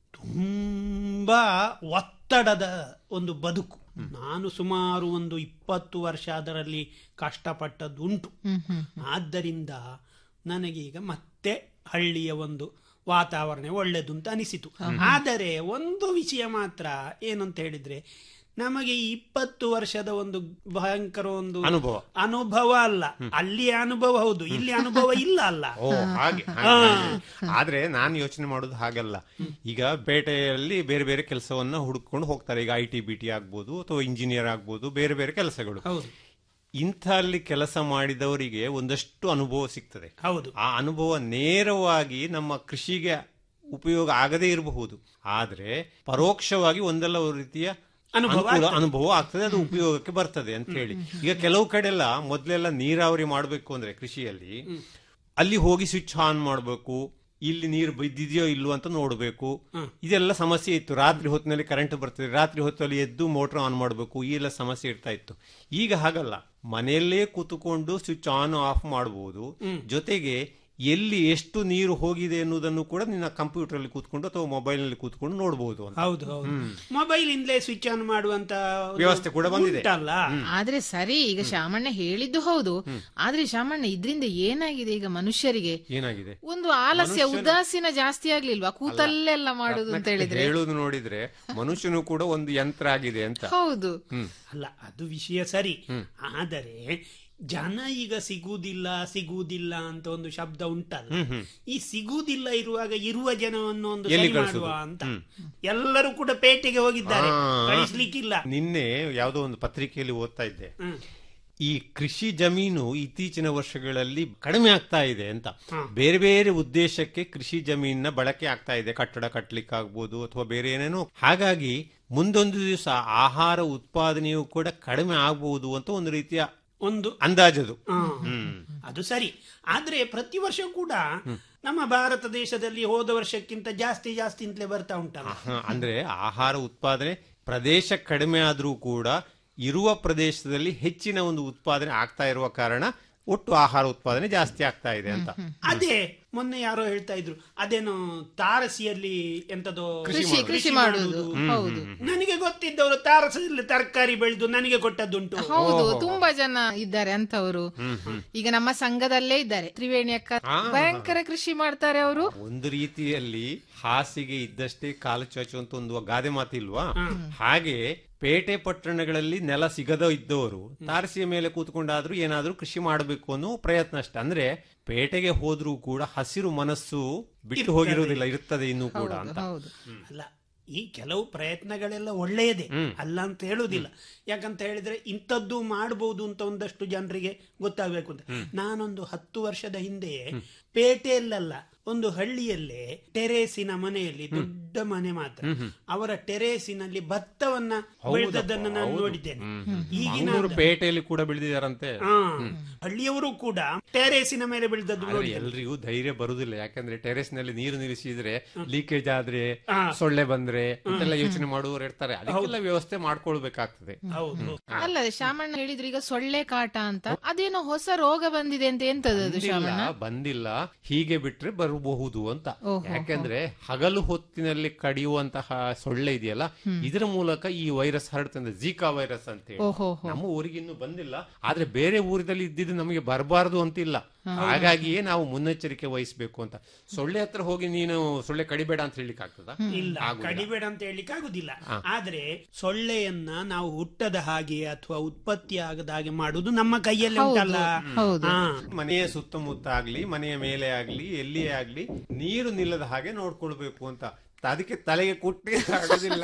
Speaker 19: ತುಂಬಾ ಒತ್ತಡದ ಒಂದು ಬದುಕು ನಾನು ಸುಮಾರು ಒಂದು ಇಪ್ಪತ್ತು ವರ್ಷ ಅದರಲ್ಲಿ ಕಷ್ಟಪಟ್ಟದ್ದು ಉಂಟು ಆದ್ದರಿಂದ ನನಗೆ ಈಗ ಮತ್ತೆ ಹಳ್ಳಿಯ ಒಂದು ವಾತಾವರಣ ಒಳ್ಳೆದು ಅಂತ ಅನಿಸಿತು ಆದರೆ ಒಂದು ವಿಷಯ ಮಾತ್ರ ಏನು ಅಂತ ಹೇಳಿದ್ರೆ ನಮಗೆ ಈ ಇಪ್ಪತ್ತು ವರ್ಷದ ಒಂದು ಭಯಂಕರ ಒಂದು
Speaker 17: ಅನುಭವ.
Speaker 19: ಅನುಭವ ಅಲ್ಲ ಅಲ್ಲಿಯ ಅನುಭವ ಹೌದು ಇಲ್ಲಿ ಅನುಭವ ಇಲ್ಲ ಅಲ್ಲ
Speaker 17: ಓ ಹಾಗೆ
Speaker 19: ಹಾ.
Speaker 17: ಆದ್ರೆ ನಾನು ಯೋಚನೆ ಮಾಡೋದು ಹಾಗಲ್ಲ ಈಗ ಪೇಟೆಯಲ್ಲಿ ಬೇರೆ ಬೇರೆ ಕೆಲಸವನ್ನ ಹುಡುಕೊಂಡು ಹೋಗ್ತಾರೆ ಈಗ ಐ ಟಿ ಬಿ ಟಿ ಆಗ್ಬೋದು ಅಥವಾ ಇಂಜಿನಿಯರ್ ಆಗ್ಬೋದು ಬೇರೆ ಬೇರೆ ಕೆಲಸಗಳು ಇಂಥಲ್ಲಿ ಕೆಲಸ ಮಾಡಿದವರಿಗೆ ಒಂದಷ್ಟು ಅನುಭವ ಸಿಗ್ತದೆ
Speaker 19: ಹೌದು
Speaker 17: ಆ ಅನುಭವ ನೇರವಾಗಿ ನಮ್ಮ ಕೃಷಿಗೆ ಉಪಯೋಗ ಆಗದೇ ಇರಬಹುದು ಆದ್ರೆ ಪರೋಕ್ಷವಾಗಿ ಒಂದಲ್ಲ ಒಂದು ರೀತಿಯ
Speaker 19: ಅನುಭವ
Speaker 17: ಅನುಕೂಲ
Speaker 19: ಆಗ್ತದೆ.
Speaker 17: ಅನುಭವ ಆಗ್ತದೆ ಅದು ಉಪಯೋಗಕ್ಕೆ ಬರ್ತದೆ ಅಂತ ಹೇಳಿ ಈಗ ಕೆಲವು ಕಡೆಲ್ಲ ಮೊದಲೆಲ್ಲ ನೀರಾವರಿ ಮಾಡಬೇಕು ಅಂದ್ರೆ ಕೃಷಿಯಲ್ಲಿ ಅಲ್ಲಿ ಹೋಗಿ ಸ್ವಿಚ್ ಆನ್ ಮಾಡಬೇಕು ಇಲ್ಲಿ ನೀರು ಬಿದ್ದಿದೆಯೋ ಇಲ್ವೋ ಅಂತ ನೋಡಬೇಕು ಇದೆಲ್ಲ ಸಮಸ್ಯೆ ಇತ್ತು ರಾತ್ರಿ ಹೊತ್ತಿನಲ್ಲಿ ಕರೆಂಟ್ ಬರ್ತದೆ ರಾತ್ರಿ ಹೊತ್ತಲ್ಲಿ ಎದ್ದು ಮೋಟರ್ ಆನ್ ಮಾಡಬೇಕು ಈ ಎಲ್ಲ ಸಮಸ್ಯೆ ಇರ್ತಾ ಇತ್ತು ಈಗ ಹಾಗಲ್ಲ ಮನೆಯಲ್ಲೇ ಕೂತುಕೊಂಡು ಸ್ವಿಚ್ ಆನ್ ಆಫ್ ಮಾಡಬಹುದು ಜೊತೆಗೆ ಎಲ್ಲಿ ಎಷ್ಟು ನೀರು ಹೋಗಿದೆ ಎನ್ನುವುದನ್ನು ಕೂಡ ನಿನ್ನ ಕಂಪ್ಯೂಟರ್ ಅಲ್ಲಿ ಕೂತ್ಕೊಂಡು ಅಥವಾ ಮೊಬೈಲ್ ನಲ್ಲಿ ಕೂತ್ಕೊಂಡು ನೋಡಬಹುದು ಅಂತ
Speaker 19: ಹೌದು ಹೌದು
Speaker 17: ಹ್ಮ್.
Speaker 19: ಮೊಬೈಲ್ ಇಂದಲೇ ಸ್ವಿಚ್ ಆನ್ ಮಾಡುವಂತ ಒಂದು
Speaker 17: ವ್ಯವಸ್ಥೆ ಕೂಡ ಬಂದಿದೆ.
Speaker 19: ಉಂಟಲ್ಲ
Speaker 18: ಆದ್ರೆ ಸರಿ ಈಗ ಶಾಮಣ್ಣ ಹೇಳಿದ್ದು ಹೌದು ಆದ್ರೆ ಶಾಮಣ್ಣ ಇದ್ರಿಂದ ಏನಾಗಿದೆ ಈಗ ಮನುಷ್ಯರಿಗೆ
Speaker 17: ಏನಾಗಿದೆ
Speaker 18: ಒಂದು ಆಲಸ್ಯ
Speaker 17: ಮನುಷ್ಯನ-
Speaker 18: ಉದಾಸೀನ ಜಾಸ್ತಿ ಆಗ್ಲಿಲ್ವಾ ಕೂತಲ್ಲೆಲ್ಲ ಮಾಡುದು ಅಂತ ಹೇಳಿದ್ರೆ
Speaker 17: ಹೇಳುದು ನೋಡಿದ್ರೆ ಮನುಷ್ಯನು ಕೂಡ ಒಂದು ಯಂತ್ರ ಆಗಿದೆ ಅಂತ
Speaker 18: ಹೌದು
Speaker 17: ಹ್ಮ್
Speaker 19: ಅಲ್ಲ ಅದು ವಿಷಯ ಸರಿ ಆದರೆ ಜನ ಈಗ ಸಿಗುವುದಿಲ್ಲ ಸಿಗುವುದಿಲ್ಲ ಅಂತ ಒಂದು ಶಬ್ದ ಉಂಟಲ್ಲ
Speaker 17: ಹ್ಮ್, ಹ್ಮ್.
Speaker 19: ಈ ಸಿಗುವುದಿಲ್ಲ ಇರುವಾಗ ಇರುವ ಜನವನ್ನು ಒಂದು
Speaker 17: ಎಲ್ಲಿ
Speaker 19: ಸರಿ
Speaker 17: ಕಳಿಸುದು?
Speaker 19: ಮಾಡುವ ಅಂತ
Speaker 17: ಹ್ಮ್.
Speaker 19: ಎಲ್ಲರೂ ಕೂಡ ಪೇಟೆಗೆ ಹೋಗಿದ್ದಾರೆ
Speaker 17: ಆ,
Speaker 19: ಕಳಿಸ್ಲಿಕ್ಕಿಲ್ಲ
Speaker 17: ನಿನ್ನೆ ಯಾವುದೋ ಒಂದು ಪತ್ರಿಕೆಯಲ್ಲಿ ಓದ್ತಾ ಇದ್ದೆ
Speaker 19: ಹ್ಮ್.
Speaker 17: ಈ ಕೃಷಿ ಜಮೀನು ಇತ್ತೀಚಿನ ವರ್ಷಗಳಲ್ಲಿ ಕಡಿಮೆ ಆಗ್ತಾ ಇದೆ ಅಂತ
Speaker 19: ಹಾ.
Speaker 17: ಬೇರೆ ಬೇರೆ ಉದ್ದೇಶಕ್ಕೆ ಕೃಷಿ ಜಮೀನಿನ ಬಳಕೆ ಆಗ್ತಾ ಇದೆ ಕಟ್ಟಡ ಕಟ್ಟಲಿಕ್ಕೆ ಆಗ್ಬೋದು ಅಥವಾ ಬೇರೆ ಏನೇನೋ ಹಾಗಾಗಿ ಮುಂದೊಂದು ದಿವಸ ಆಹಾರ ಉತ್ಪಾದನೆಯು ಕೂಡ ಕಡಿಮೆ ಆಗಬಹುದು ಅಂತ ಒಂದು ರೀತಿಯ
Speaker 19: ಒಂದು
Speaker 17: ಅಂದಾಜದು
Speaker 19: ಹಾ.
Speaker 17: ಹ್ಮ್
Speaker 19: ಅದು ಸರಿ ಆದ್ರೆ ಪ್ರತಿ ವರ್ಷ ಕೂಡ ನಮ್ಮ ಭಾರತ ದೇಶದಲ್ಲಿ ಹೋದ ವರ್ಷಕ್ಕಿಂತ ಜಾಸ್ತಿ ಜಾಸ್ತಿ ಅಂತಲೇ ಬರ್ತಾ ಉಂಟಲ್ಲ
Speaker 17: ಹ, ಅಂದ್ರೆ ಆಹಾರ ಉತ್ಪಾದನೆ ಪ್ರದೇಶ ಕಡಿಮೆ ಆದ್ರೂ ಕೂಡ ಇರುವ ಪ್ರದೇಶದಲ್ಲಿ ಹೆಚ್ಚಿನ ಒಂದು ಉತ್ಪಾದನೆ ಆಗ್ತಾ ಇರುವ ಕಾರಣ ಒಟ್ಟು ಆಹಾರ ಉತ್ಪಾದನೆ ಜಾಸ್ತಿ ಆಗ್ತಾ ಇದೆ ಅಂತ
Speaker 19: ಅದೇ ಮೊನ್ನೆ ಯಾರೋ ಹೇಳ್ತಾ ಇದ್ರು ಅದೇನು ತಾರಸಿಯಲ್ಲಿ ಎಂತದೋ
Speaker 18: ಕೃಷಿ- ಕೃಷಿ ಮಾಡುವುದು. ಹೌದು.
Speaker 19: ನನಗೆ ಗೊತ್ತಿದ್ದವರು ತಾರಸದಲ್ಲಿ ತರಕಾರಿ ಬೆಳೆದು ನನಗೆ ಕೊಟ್ಟದ್ದುಂಟು
Speaker 18: ಹೌದು ತುಂಬಾ ಜನ ಇದ್ದಾರೆ ಅಂತವರು ಈಗ ನಮ್ಮ ಸಂಘದಲ್ಲೇ ಇದ್ದಾರೆ ತ್ರಿವೇಣಿ ಅಕ್ಕ ಭಯಂಕರ ಕೃಷಿ ಮಾಡ್ತಾರೆ ಅವರು
Speaker 17: ಒಂದು ರೀತಿಯಲ್ಲಿ ಹಾಸಿಗೆ ಇದ್ದಷ್ಟೇ ಕಾಲು ಚಾಚುವಂತ ಒಂದು ಗಾದೆ ಮಾತಿಲ್ವಾ ಹಾಗೆ ಪೇಟೆ ಪಟ್ಟಣಗಳಲ್ಲಿ ನೆಲ ಸಿಗದ ಇದ್ದವರು ತಾರಸಿಯ ಮೇಲೆ ಕೂತ್ಕೊಂಡಾದ್ರೂ ಏನಾದ್ರೂ ಕೃಷಿ ಮಾಡಬೇಕು ಅನ್ನೋ ಪ್ರಯತ್ನ ಅಷ್ಟೇ ಅಂದ್ರೆ ಪೇಟೆಗೆ ಹೋದ್ರೂ ಕೂಡ ಹಸಿರು ಮನಸ್ಸು ಬಿಟ್ಟು ಹೋಗಿರುವುದಿಲ್ಲ ಇರ್ತದೆ ಇನ್ನೂ ಕೂಡ ಅಂತ
Speaker 19: ಅಲ್ಲ ಈ ಕೆಲವು ಪ್ರಯತ್ನಗಳೆಲ್ಲ ಒಳ್ಳೆಯದೇ ಅಲ್ಲ ಅಂತ ಹೇಳುವುದಿಲ್ಲ ಯಾಕಂತ ಹೇಳಿದ್ರೆ ಇಂಥದ್ದು ಮಾಡಬಹುದು ಅಂತ ಒಂದಷ್ಟು ಜನರಿಗೆ ಗೊತ್ತಾಗಬೇಕು ಅಂತ ನಾನೊಂದು ಹತ್ತು ವರ್ಷದ ಹಿಂದೆ ಪೇಟೆಯಲ್ಲ ಒಂದು ಹಳ್ಳಿಯಲ್ಲೇ ಟೆರೇಸಿನ ಮನೆಯಲ್ಲಿ ದೊಡ್ಡ ಮನೆ ಮಾತ್ರ ಅವರ ಟೆರೇಸಿನಲ್ಲಿ ಭತ್ತವನ್ನ ಬೆಳೆದದ್ದನ್ನು ನಾನು ನೋಡಿದ್ದೇನೆ ಈಗಿನ
Speaker 17: ಮಂಗಳೂರು ಪೇಟೆಯಲ್ಲಿ ಕೂಡ ಬೆಳೆದಿದ್ದಾರಂತೆ
Speaker 19: ಹಾ ಹಳ್ಳಿಯವರು ಕೂಡ ಟೆರೇಸಿನ ಮೇಲೆ ಬೆಳೆದದ್ದು
Speaker 17: ಆದ್ರೆ
Speaker 19: ನೋಡಿದ್ದೇನೆ
Speaker 17: ಎಲ್ರಿಗೂ ಧೈರ್ಯ ಬರುದಿಲ್ಲ ಯಾಕಂದ್ರೆ ಟೆರೆಸ್ ನಲ್ಲಿ ನೀರು ನಿಲ್ಲಿಸಿದ್ರೆ ಲೀಕೇಜ್ ಆದ್ರೆ
Speaker 19: ಹಾ.
Speaker 17: ಸೊಳ್ಳೆ ಬಂದ್ರೆ ಅಂತೆಲ್ಲ ಯೋಚನೆ ಮಾಡುವವರು ಇರ್ತಾರೆ ಅದಕ್ಕೆಲ್ಲ ವ್ಯವಸ್ಥೆ ಮಾಡ್ಕೊಳ್ಬೇಕಾಗ್ತದೆ
Speaker 19: ಹೌದು
Speaker 18: ಅಲ್ಲ ಶಾಮಣ್ಣ ಹೇಳಿದ್ರು ಈಗ ಸೊಳ್ಳೆ ಕಾಟ ಅಂತ ಅದೇನೋ ಹೊಸ ರೋಗ ಬಂದಿದೆ ಅಂತ ಎಂತದದು
Speaker 17: ಬಂದಿಲ್ಲ,
Speaker 18: ಶಾಮಣ್ಣ
Speaker 17: ಬಂದಿಲ್ಲ ಹೀಗೆ ಬಿಟ್ರೆ ಬರಬಹುದು ಅಂತ ಯಾಕಂದ್ರೆ ಹಗಲು ಹೊತ್ತಿನಲ್ಲಿ ಕಡಿಯುವಂತಹ ಸೊಳ್ಳೆ ಇದೆಯಲ್ಲ ಇದರ ಮೂಲಕ ಈ ವೈರಸ್ ಹರಡ್ತದೆ ಜೀಕಾ ವೈರಸ್ ಅಂತ ಹೇಳಿ
Speaker 18: ಓಹೋಹೋ.
Speaker 17: ನಮ್ಮ ಊರಿಗೆ ಇನ್ನು ಬಂದಿಲ್ಲ ಆದ್ರೆ ಬೇರೆ ಊರಿನಲ್ಲಿ ಇದ್ದಿದ್ದು ನಮಗೆ ಬರಬಾರದು ಅಂತಿಲ್ಲ ಹಾಗಾಗಿಯೇ ನಾವು ಮುನ್ನೆಚ್ಚರಿಕೆ ವಹಿಸಬೇಕು ಅಂತ ಸೊಳ್ಳೆ ಹತ್ರ ಹೋಗಿ ನೀನು ಸೊಳ್ಳೆ ಕಡಿಬೇಡ ಅಂತ ಹೇಳಿಕ್ ಆಗ್ತದ
Speaker 19: ಇಲ್ಲ ಕಡಿಬೇಡ ಅಂತ ಹೇಳಲಿಕ್ಕೆ ಆಗುದಿಲ್ಲ ಆದ್ರೆ ಸೊಳ್ಳೆಯನ್ನ ನಾವು ಹುಟ್ಟದ ಹಾಗೆ ಅಥವಾ ಉತ್ಪತ್ತಿ ಆಗದ ಹಾಗೆ ಮಾಡುದು ನಮ್ಮ ಕೈಯಲ್ಲಿ ಉಂಟಲ್ಲ ಹಾ.
Speaker 17: ಮನೆಯ ಸುತ್ತಮುತ್ತ ಆಗ್ಲಿ ಮನೆಯ ಮೇಲೆ ಆಗ್ಲಿ ಎಲ್ಲಿಯೇ ಆಗ್ಲಿ ನೀರು ನಿಲ್ಲದ ಹಾಗೆ ನೋಡ್ಕೊಳ್ಬೇಕು ಅಂತ ಅದಕ್ಕೆ ತಲೆಗೆ ಕುಟ್ಟಿ ಆಗೋದಿಲ್ಲ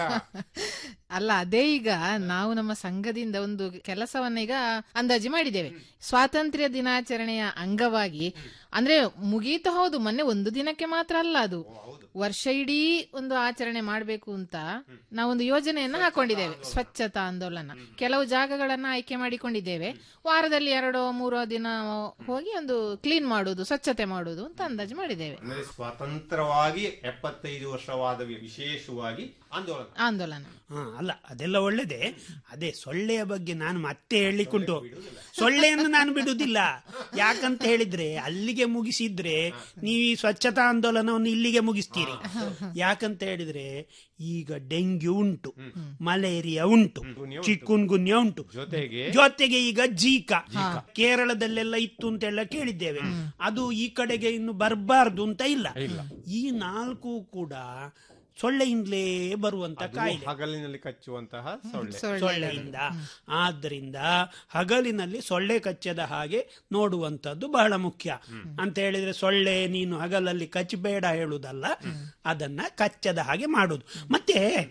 Speaker 18: ಅಲ್ಲ ಅದೇ ಈಗ ನಾವು ನಮ್ಮ ಸಂಘದಿಂದ ಒಂದು ಕೆಲಸವನ್ನ ಈಗ ಅಂದಾಜು ಮಾಡಿದ್ದೇವೆ ಸ್ವಾತಂತ್ರ್ಯ ದಿನಾಚರಣೆಯ ಅಂಗವಾಗಿ ಅಂದ್ರೆ ಮುಗೀತು ಹೌದು ಮೊನ್ನೆ ಒಂದು ದಿನಕ್ಕೆ ಮಾತ್ರ ಅಲ್ಲ ಅದು ವರ್ಷ ಇಡೀ ಒಂದು ಆಚರಣೆ ಮಾಡಬೇಕು ಅಂತ ನಾವೊಂದು ಯೋಜನೆಯನ್ನ ಹಾಕೊಂಡಿದ್ದೇವೆ ಸ್ವಚ್ಛತಾ ಆಂದೋಲನ ಕೆಲವು ಜಾಗಗಳನ್ನ ಆಯ್ಕೆ ಮಾಡಿಕೊಂಡಿದ್ದೇವೆ ವಾರದಲ್ಲಿ ಎರಡೋ ಮೂರೋ ದಿನ ಹೋಗಿ ಒಂದು ಕ್ಲೀನ್ ಮಾಡುವುದು ಸ್ವಚ್ಛತೆ ಮಾಡುವುದು ಅಂತ ಅಂದಾಜು ಮಾಡಿದ್ದೇವೆ
Speaker 17: ಅಂದ್ರೆ ಸ್ವತಂತ್ರವಾಗಿ ಎಪ್ಪತ್ತೈದು ವರ್ಷವಾದ ವಿಶೇಷವಾಗಿ ಆಂದೋಲನ
Speaker 18: ಆಂದೋಲನ
Speaker 19: ಹಾ ಅಲ್ಲ ಅದೆಲ್ಲ ಒಳ್ಳೇದೇ ಅದೇ ಸೊಳ್ಳೆಯ ಬಗ್ಗೆ ನಾನು ಮತ್ತೆ ಹೇಳಲಿಕ್ಕುಂಟು ಸೊಳ್ಳೆಯನ್ನು ನಾನು ಬಿಡುವುದಿಲ್ಲ ಯಾಕಂತ ಹೇಳಿದ್ರೆ ಅಲ್ಲಿಗೆ ಮುಗಿಸಿದ್ರೆ ನೀವು ಈ ಸ್ವಚ್ಛತಾ ಆಂದೋಲನವನ್ನು ಇಲ್ಲಿಗೆ ಮುಗಿಸ್ತೀರಿ ಯಾಕಂತ ಹೇಳಿದ್ರೆ ಈಗ ಡೆಂಗ್ಯೂ ಉಂಟು ಮಲೇರಿಯಾ ಉಂಟು ಚಿಕ್ಕುನ್ ಗುನ್ಯ ಉಂಟು
Speaker 17: ಜೊತೆಗೆ
Speaker 19: ಜೊತೆಗೆ ಈಗ ಜೀಕಾ ಕೇರಳದಲ್ಲೆಲ್ಲ ಇತ್ತು ಅಂತೆಲ್ಲ ಕೇಳಿದ್ದೇವೆ ಅದು ಈ ಕಡೆಗೆ ಇನ್ನು ಬರಬಾರ್ದು ಅಂತ ಇಲ್ಲ ಈ ನಾಲ್ಕು ಕೂಡ ಸೊಳ್ಳೆಯಿಂದಲೇ ಬರುವಂತ
Speaker 17: ಅದು
Speaker 19: ಕಾಯಿಲೆ
Speaker 17: ಹಗಲಿನಲ್ಲಿ ಕಚ್ಚುವಂತಹ ಸೊಳ್ಳೆ
Speaker 19: ಸೊಳ್ಳೆಯಿಂದ ಆದ್ದರಿಂದ ಹಗಲಿನಲ್ಲಿ ಸೊಳ್ಳೆ ಕಚ್ಚದ ಹಾಗೆ ನೋಡುವಂತದ್ದು ಬಹಳ ಮುಖ್ಯ ಅಂತ ಹೇಳಿದ್ರೆ ಸೊಳ್ಳೆ ನೀನು ಹಗಲಲ್ಲಿ ಕಚ್ಚಬೇಡ ಹೇಳುವುದಲ್ಲ ಅದನ್ನ ಕಚ್ಚದ ಹಾಗೆ ಮಾಡುದು ಮತ್ತೆ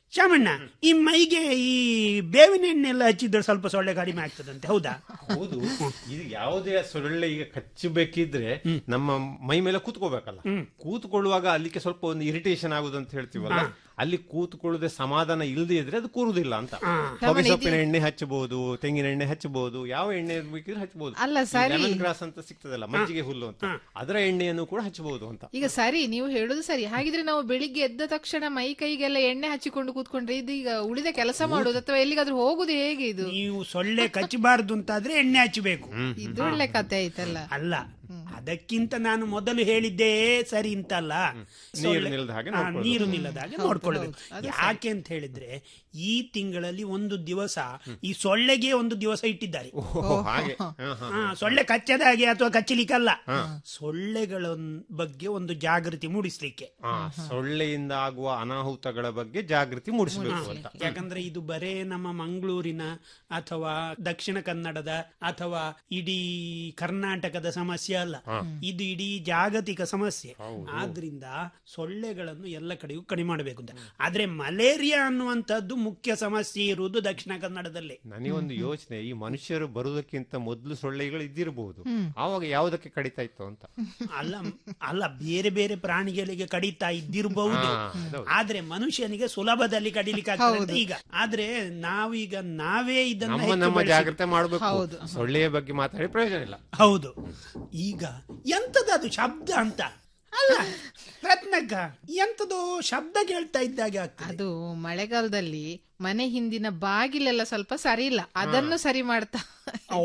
Speaker 19: ಶಾಮಣ್ಣ ಈ ಮೈಗೆ ಈ ಬೇವಿನ ಎಣ್ಣೆ ಎಲ್ಲ ಹಚ್ಚಿದ್ರೆ ಸ್ವಲ್ಪ ಸೊಳ್ಳೆ ಕಡಿಮೆ ಆಗ್ತದಂತೆ ಹೌದಾ
Speaker 17: ಹೌದು ಇದು ಯಾವುದೇ ಸೊಳ್ಳೆ ಈಗ ಕಚ್ಚಬೇಕಿದ್ರೆ ನಮ್ಮ ಮೈ ಮೇಲೆ ಕೂತ್ಕೋಬೇಕಲ್ಲ ಕೂತ್ಕೊಳ್ಳುವಾಗ ಅಲ್ಲಿಗೆ ಸ್ವಲ್ಪ ಒಂದು ಇರಿಟೇಷನ್ ಆಗುದು ಅಂತ ಹೇಳ್ತೀವಲ್ಲ ಅಲ್ಲಿ ಕೂತ್ಕೊಳ್ಳದೆ ಸಮಾಧಾನ ಇಲ್ಲದೆ ಇದ್ರೆ ಅದು ಕೂರುದಿಲ್ಲ ಅಂತ ಹೊಗೆ ಸೊಪ್ಪಿನ ಎಣ್ಣೆ ಹಚ್ಚಬಹುದು ತೆಂಗಿನ ಎಣ್ಣೆ ಹಚ್ಚಬಹುದು ಯಾವ ಎಣ್ಣೆ ಬೇಕಿದ್ರೆ ಹಚ್ಚಬಹುದು
Speaker 18: ಅಲ್ಲ, ಸರಿ.
Speaker 17: ಲೆಮನ್ ಗ್ರಾಸ್ ಅಂತ ಸಿಗ್ತದಲ್ಲ ಮಜ್ಜಿಗೆ ಹುಲ್ಲು ಅಂತ ಅದರ ಎಣ್ಣೆಯನ್ನು ಕೂಡ ಹಚ್ಚಬಹುದು ಅಂತ
Speaker 18: ಈಗ ಸರಿ ನೀವು ಹೇಳುದು ಸರಿ ಹಾಗಿದ್ರೆ ನಾವು ಬೆಳಿಗ್ಗೆ ಎದ್ದ ತಕ್ಷಣ ಮೈ ಕೈಗೆಲ್ಲ ಎಣ್ಣೆ ಹಚ್ಚಿಕೊಂಡು ಕೂತ್ಕೊಂಡ್ರೆ ಇದು ಈಗ ಉಳಿದ ಕೆಲಸ ಮಾಡುದು ಅಥವಾ ಎಲ್ಲಿಗಾದ್ರೂ ಹೋಗುದು ಹೇಗೆ ಇದು
Speaker 19: ನೀವು ಸೊಳ್ಳೆ ಕಚ್ಚಬಾರದು ಅಂತಾದ್ರೆ ಎಣ್ಣೆ ಹಚ್ಚಬೇಕು
Speaker 18: ಇದು ಒಳ್ಳೆ ಕತೆ ಆಯ್ತಲ್ಲ
Speaker 19: ಅಲ್ಲ ಅದಕ್ಕಿಂತ ನಾನು ಮೊದಲು ಹೇಳಿದ್ದೇ ಸರಿ ಅಂತಲ್ಲ ಸೊಳ್ಳೆ-
Speaker 17: ನಿಲ್ಲದ ಹಾಗೆ
Speaker 19: ಆ,
Speaker 17: ನೋಡ್ಕೊಳ್ಳೋದು.
Speaker 19: ನೀರು ನಿಲ್ಲದ ಹಾಗೆ
Speaker 18: ಹೌದು,
Speaker 19: ನೋಡ್ಕೊಳ್ಬೇಕು
Speaker 18: ಹೌದು, ಅದು
Speaker 19: ಯಾಕೆ ಅಂತ ಹೇಳಿದ್ರೆ ಈ ತಿಂಗಳಲ್ಲಿ ಒಂದು ದಿವಸ ಈ ಸೊಳ್ಳೆಗೆ ಒಂದು ದಿವಸ ಇಟ್ಟಿದ್ದಾರೆ
Speaker 17: ಓಹೋ, ಹಾಗೆ ಹಾ, ಹಾ,
Speaker 19: ಹಾ, ಸೊಳ್ಳೆ ಕಚ್ಚದ ಹಾಗೆ ಅಥವಾ ಕಚ್ಚಲಿಕ್ಕಲ್ಲ ಸೊಳ್ಳೆಗಳ ಬಗ್ಗೆ ಒಂದು ಜಾಗೃತಿ ಮೂಡಿಸ್ಲಿಕ್ಕೆ
Speaker 17: ಆ, ಸೊಳ್ಳೆಯಿಂದ ಆಗುವ ಅನಾಹುತಗಳ ಬಗ್ಗೆ ಜಾಗೃತಿ ಮೂಡಿಸಬೇಕು ಅಂತ
Speaker 19: ಯಾಕಂದ್ರೆ ಇದು ಬರೇ ನಮ್ಮ ಮಂಗಳೂರಿನ ಅಥವಾ ದಕ್ಷಿಣ ಕನ್ನಡದ ಅಥವಾ ಇಡೀ ಕರ್ನಾಟಕದ ಸಮಸ್ಯೆ ಅಲ್ಲ ಇದು ಇಡೀ ಜಾಗತಿಕ ಸಮಸ್ಯೆ ಆದ್ರಿಂದ ಸೊಳ್ಳೆಗಳನ್ನು ಎಲ್ಲ ಕಡೆಗೂ ಕಡಿಮೆ ಮಾಡಬೇಕು ಅಂತ ಆದ್ರೆ ಮಲೇರಿಯಾ ಅನ್ನುವಂಥದ್ದು ಮುಖ್ಯ ಸಮಸ್ಯೆ ಇರುವುದು ದಕ್ಷಿಣ ಕನ್ನಡದಲ್ಲಿ
Speaker 17: ನನಗೊಂದು ಯೋಚನೆ ಈ ಮನುಷ್ಯರು ಬರುವುದಕ್ಕಿಂತ ಮೊದಲು ಸೊಳ್ಳೆಗಳು ಇದ್ದಿರಬಹುದು ಆವಾಗ ಯಾವುದಕ್ಕೆ ಕಡಿತಾ ಇತ್ತು ಅಂತ
Speaker 19: ಅಲ್ಲ ಅಲ್ಲ ಬೇರೆ ಬೇರೆ ಪ್ರಾಣಿಗಳಿಗೆ ಕಡಿತಾ ಇದ್ದಿರಬಹುದು
Speaker 17: ಹಾ, ಅದೌದು.
Speaker 19: ಆದ್ರೆ ಮನುಷ್ಯನಿಗೆ ಸುಲಭದಲ್ಲಿ ಕಡಿಲಿಕ್ಕೆ ಆಗ್ತದೆ ಅಂತ ಈಗ ಆದ್ರೆ ನಾವೀಗ ನಾವೇ ಇದನ್ನ
Speaker 17: ನಮ್ಮ
Speaker 19: ಹೆಚ್ಚು
Speaker 17: ನಮ್ಮ
Speaker 19: ಬಳಸಿ-
Speaker 17: ಜಾಗ್ರತೆ ಮಾಡಬೇಕು ಸೊಳ್ಳೆಯ ಬಗ್ಗೆ ಮಾತಾಡಿ ಪ್ರಯೋಜನ ಇಲ್ಲ
Speaker 19: ಹೌದು ಈಗ ಎಂತದದು ಶಬ್ದ ಅಂತ ಅಲ್ಲ ರತ್ನಕ್ಕ ಎಂತದೋ ಶಬ್ದ ಕೇಳ್ತಾ ಇದ್ದಾಗೆ ಆಗ್ತದೆ
Speaker 18: ಅದು ಮಳೆಗಾಲದಲ್ಲಿ ಮನೆ ಹಿಂದಿನ ಬಾಗಿಲೆಲ್ಲ ಸ್ವಲ್ಪ ಸರಿ ಇಲ್ಲ ಅದನ್ನು ಸರಿ ಮಾಡ್ತಾ
Speaker 19: ಓ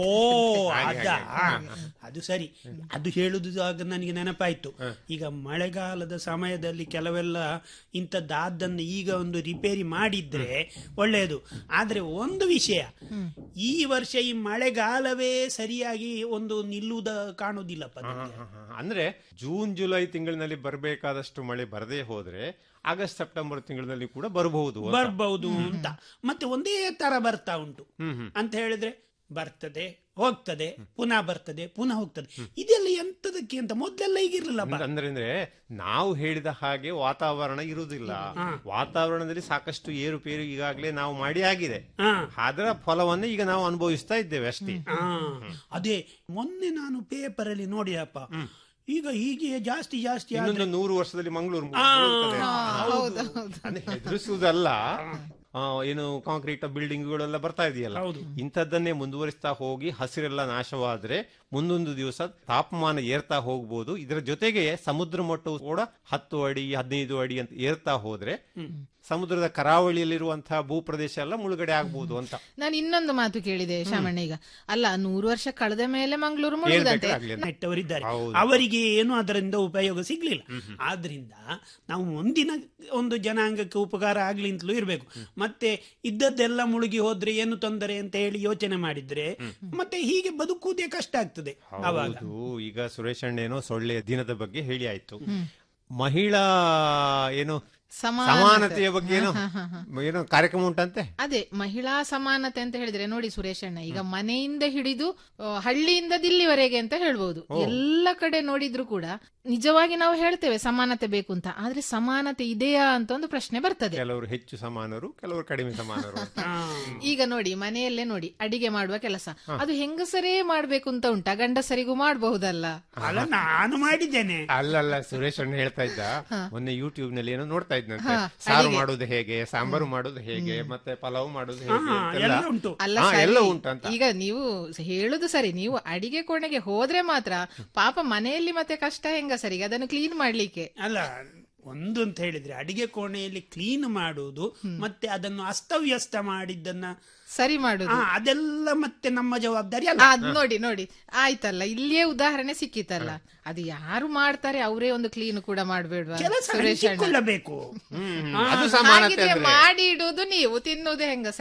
Speaker 19: ಅದ ಅದು ಸರಿ ಅದು ಹೇಳುದು ಆಗ ನನಗೆ ನೆನಪಾಯ್ತು ಈಗ ಮಳೆಗಾಲದ ಸಮಯದಲ್ಲಿ ಕೆಲವೆಲ್ಲ ಇಂಥದ್ದಾದ್ದನ್ನು ಈಗ ಒಂದು ರಿಪೇರಿ ಮಾಡಿದ್ರೆ ಒಳ್ಳೆಯದು ಆದ್ರೆ ಒಂದು ವಿಷಯ ಈ ವರ್ಷ ಈ ಮಳೆಗಾಲವೇ ಸರಿಯಾಗಿ ಒಂದು ನಿಲ್ಲುವುದ ಕಾಣುವುದಿಲ್ಲಪ್ಪ ನನಗೆ.
Speaker 17: ಅಂದ್ರೆ ಜೂನ್ ಜುಲೈ ತಿಂಗಳಿನಲ್ಲಿ ಬರಬೇಕಾದಷ್ಟು ಮಳೆ ಬರದೇ ಹೋದ್ರೆ ಆಗಸ್ಟ್ ಸೆಪ್ಟೆಂಬರ್ ತಿಂಗಳಿನಲ್ಲಿ ಕೂಡ ಬರಬಹುದು ಅಂತ.
Speaker 19: ಬರ್ಬಹುದು ಅಂತ ಮತ್ತೆ ಒಂದೇ ತರ ಬರ್ತಾ ಉಂಟು ಅಂತ ಹೇಳಿದ್ರೆ ಬರ್ತದೆ ಹೋಗ್ತದೆ ಪುನಃ ಬರ್ತದೆ ಪುನಃ ಹೋಗ್ತದೆ ಇದೆಲ್ಲ ಎಂತದಕ್ಕೆ ಅಂತ ಮೊದ್ಲೆಲ್ಲ ಹೀಗಿರ್ಲಿಲ್ಲಪ್ಪ
Speaker 17: ಅಂದ್ರೆ ಅಂದ್ರೆ ನಾವು ಹೇಳಿದ ಹಾಗೆ ವಾತಾವರಣ ಇರುವುದಿಲ್ಲ ವಾತಾವರಣದಲ್ಲಿ ಸಾಕಷ್ಟು ಏರುಪೇರು ಈಗಾಗಲೇ ನಾವು ಮಾಡಿ ಆಗಿದೆ ಅದರ ಫಲವನ್ನು ಈಗ ನಾವು ಅನುಭವಿಸ್ತಾ ಇದ್ದೇವೆ ಅಷ್ಟೇ
Speaker 19: ಆ, ಅದೇ ಮೊನ್ನೆ ನಾನು ಪೇಪರ್ ಅಲ್ಲಿ ನೋಡಿದಪ್ಪ ಈಗ ಹೀಗೆ ಜಾಸ್ತಿ ಜಾಸ್ತಿ ಆದ್ರೆ
Speaker 17: ಇನ್ನೊಂದು ನೂರು ವರ್ಷದಲ್ಲಿ ಮಂಗಳೂರು
Speaker 19: ಆ,
Speaker 17: ಮುಳುಗ್ತದೆ.
Speaker 19: ಹೌದು.
Speaker 17: ಅಂದ್ರೆ ಹೆದರಿಸುವುದಲ್ಲ ಆ, ಏನು ಕಾಂಕ್ರೀಟ್ ಬಿಲ್ಡಿಂಗ್ಗಳೆಲ್ಲ ಬರ್ತಾ ಇದೆಯಲ್ಲ ಇಂಥದ್ದನ್ನೇ ಮುಂದುವರಿಸ್ತಾ ಹೋಗಿ ಹಸಿರೆಲ್ಲ ನಾಶವಾದ್ರೆ ಮುಂದೊಂದು ದಿವಸ ತಾಪಮಾನ ಏರ್ತಾ ಹೋಗ್ಬೋದು ಇದರ ಜೊತೆಗೆ ಸಮುದ್ರ ಮಟ್ಟವು ಕೂಡ ಹತ್ತು ಅಡಿ ಹದಿನೈದು ಅಡಿ ಅಂತ ಏರ್ತಾ ಹೋದ್ರೆ ಸಮುದ್ರದ ಕರಾವಳಿಯಲ್ಲಿರುವಂತಹ ಭೂಪ್ರದೇಶ ಎಲ್ಲ ಮುಳುಗಡೆ ಆಗ್ಬೋದು ಅಂತ
Speaker 18: ನಾನು ಇನ್ನೊಂದು ಮಾತು ಕೇಳಿದೆ ಶಾಮಣ್ಣ ಈಗ ಅಲ್ಲ ನೂರು ವರ್ಷ ಕಳೆದ ಮೇಲೆ ಮಂಗಳೂರು ಮುಳುಗುದಂತೆ
Speaker 17: ಹೇಳ್ಬೇಕಾಗ್ಲಿ ಅಂತ.
Speaker 19: ನೆಟ್ಟವರಿದ್ದಾರೆ ಅವರಿಗೆ ಏನು ಅದರಿಂದ ಉಪಯೋಗ ಸಿಗ್ಲಿಲ್ಲ ಆದ್ರಿಂದ ನಾವು ಮುಂದಿನ ಒಂದು ಜನಾಂಗಕ್ಕೆ ಉಪಕಾರ ಆಗ್ಲಿ ಅಂತಲೂ ಇರಬೇಕು ಮತ್ತೆ ಇದ್ದದ್ದೆಲ್ಲ ಮುಳುಗಿ ಹೋದ್ರೆ ಏನು ತೊಂದರೆ ಅಂತ ಹೇಳಿ ಯೋಚನೆ ಮಾಡಿದ್ರೆ ಮತ್ತೆ ಹೀಗೆ ಬದುಕುವುದೇ ಕಷ್ಟ ಆಗ್ತದೆ ಅವಾಗ
Speaker 17: ಹೌದು ಈಗ ಸುರೇಶ್ ಅಣ್ಣೇನೋ ಸೊಳ್ಳೆಯ ದಿನದ ಬಗ್ಗೆ ಹೇಳಿ ಆಯ್ತು ಮಹಿಳಾ ಏನು
Speaker 18: ಸಮಾನತೆ.
Speaker 17: ಸಮಾನತೆಯ ಬಗ್ಗೆ ಏನೋ
Speaker 18: ಹ, ಹ, ಹ.
Speaker 17: ಏನೋ ಕಾರ್ಯಕ್ರಮ ಉಂಟಂತೆ
Speaker 18: ಅದೇ ಮಹಿಳಾ ಸಮಾನತೆ ಅಂತ ಹೇಳಿದ್ರೆ ನೋಡಿ ಸುರೇಶಣ್ಣ ಈಗ ಮನೆಯಿಂದ ಹಿಡಿದು ಆ, ಹಳ್ಳಿಯಿಂದ ದಿಲ್ಲಿವರೆಗೆ ಅಂತ ಹೇಳ್ಬೋದು ಎಲ್ಲ ಕಡೆ ನೋಡಿದ್ರು ಕೂಡ ನಿಜವಾಗಿ ನಾವು ಹೇಳ್ತೇವೆ ಸಮಾನತೆ ಬೇಕು ಅಂತ ಆದ್ರೆ ಸಮಾನತೆ ಇದೆಯಾ ಅಂತ ಒಂದು ಪ್ರಶ್ನೆ ಬರ್ತದೆ
Speaker 17: ಕೆಲವರು ಹೆಚ್ಚು ಸಮಾನರು ಕೆಲವರು ಕಡಿಮೆ ಸಮಾನರು ಅಂತ.
Speaker 18: ಈಗ ನೋಡಿ ಮನೆಯಲ್ಲೇ ನೋಡಿ ಅಡಿಗೆ ಮಾಡುವ ಕೆಲಸ ಅದು ಹೆಂಗಸರೇ ಮಾಡ್ಬೇಕು ಅಂತ ಉಂಟಾ ಗಂಡಸರಿಗೂ ಮಾಡಬಹುದಲ್ಲ
Speaker 19: ಅಲ್ಲ ನಾನು ಮಾಡಿದ್ದೇನೆ
Speaker 17: ಅಲ್ಲಲ್ಲ ಸುರೇಶ್ ಅಣ್ಣ ಹೇಳ್ತಾ ಇದ್ದ ಮೊನ್ನೆ ಯೂಟ್ಯೂಬ್ ನಲ್ಲಿ ಏನೋ ನೋಡ್ತಾ ಇದ್ನಂತೆ
Speaker 18: ಹಾ,
Speaker 17: ಸಾರು
Speaker 18: ಅಡಿಗೆ.
Speaker 17: ಮಾಡೋದು ಹೇಗೆ ಸಾಂಬಾರು ಮಾಡೋದು ಹೇಗೆ ಮತ್ತೆ ಪಲಾವ್ ಮಾಡೋದು ಹೇಗೆ
Speaker 19: ಹಾ,
Speaker 17: ಅಂತೆಲ್ಲ.
Speaker 19: ಎಲ್ಲ ಉಂಟು.
Speaker 18: ಅಲ್ಲ
Speaker 17: ಹಾ,
Speaker 18: ಸರಿ.
Speaker 17: ಎಲ್ಲ ಉಂಟಂತ
Speaker 18: ಈಗ ನೀವು ಹೇಳುದು ಸರಿ ನೀವು ಅಡಿಗೆ ಕೋಣೆಗೆ ಹೋದ್ರೆ ಮಾತ್ರ ಪಾಪ ಮನೆಯಲ್ಲಿ ಮತ್ತೆ ಕಷ್ಟ ಹೆಂಗಸರಿಗೆ ಅದನ್ನು ಕ್ಲೀನ್ ಮಾಡ್ಲಿಕ್ಕೆ
Speaker 19: ಅಲ್ಲ ಒಂದು ಅಂತ ಹೇಳಿದ್ರೆ ಅಡಿಗೆ ಕೋಣೆಯಲ್ಲಿ ಕ್ಲೀನ್ ಮಾಡುವುದು ಮತ್ತೆ ಅದನ್ನು ಅಸ್ತವ್ಯಸ್ತ ಮಾಡಿದ್ದನ್ನ
Speaker 18: ಸರಿ ಮಾಡುದು
Speaker 19: ಆ, ಅದೆಲ್ಲ ಮತ್ತೆ ನಮ್ಮ ಜವಾಬ್ದಾರಿ ಅಲ್ಲ
Speaker 18: ಅದ್ ನೋಡಿ ನೋಡಿ ಆಯ್ತಲ್ಲ ಇಲ್ಲಿಯೇ ಉದಾಹರಣೆ ಸಿಕ್ಕಿತಲ್ಲ ಅದು ಯಾರು ಮಾಡ್ತಾರೆ ಅವರೇ ಒಂದು ಕ್ಲೀನ್ ಕೂಡ ಮಾಡ್ಬೇಡ್ವಾ
Speaker 19: ಕೆಲಸ
Speaker 18: ಸುರೇಶ್ ಅಣ್ಣ
Speaker 19: ಹಂಚಿಕೊಳ್ಳಬೇಕು
Speaker 17: ಅದು ಸಮಾನತೆ
Speaker 18: ಹಾಗಿದ್ರೆ
Speaker 17: ಅಂದ್ರೆ
Speaker 18: ಮಾಡಿ ಇಡುವುದು ನೀವು ತಿನ್ನುವುದು ಹೆಂಗಸ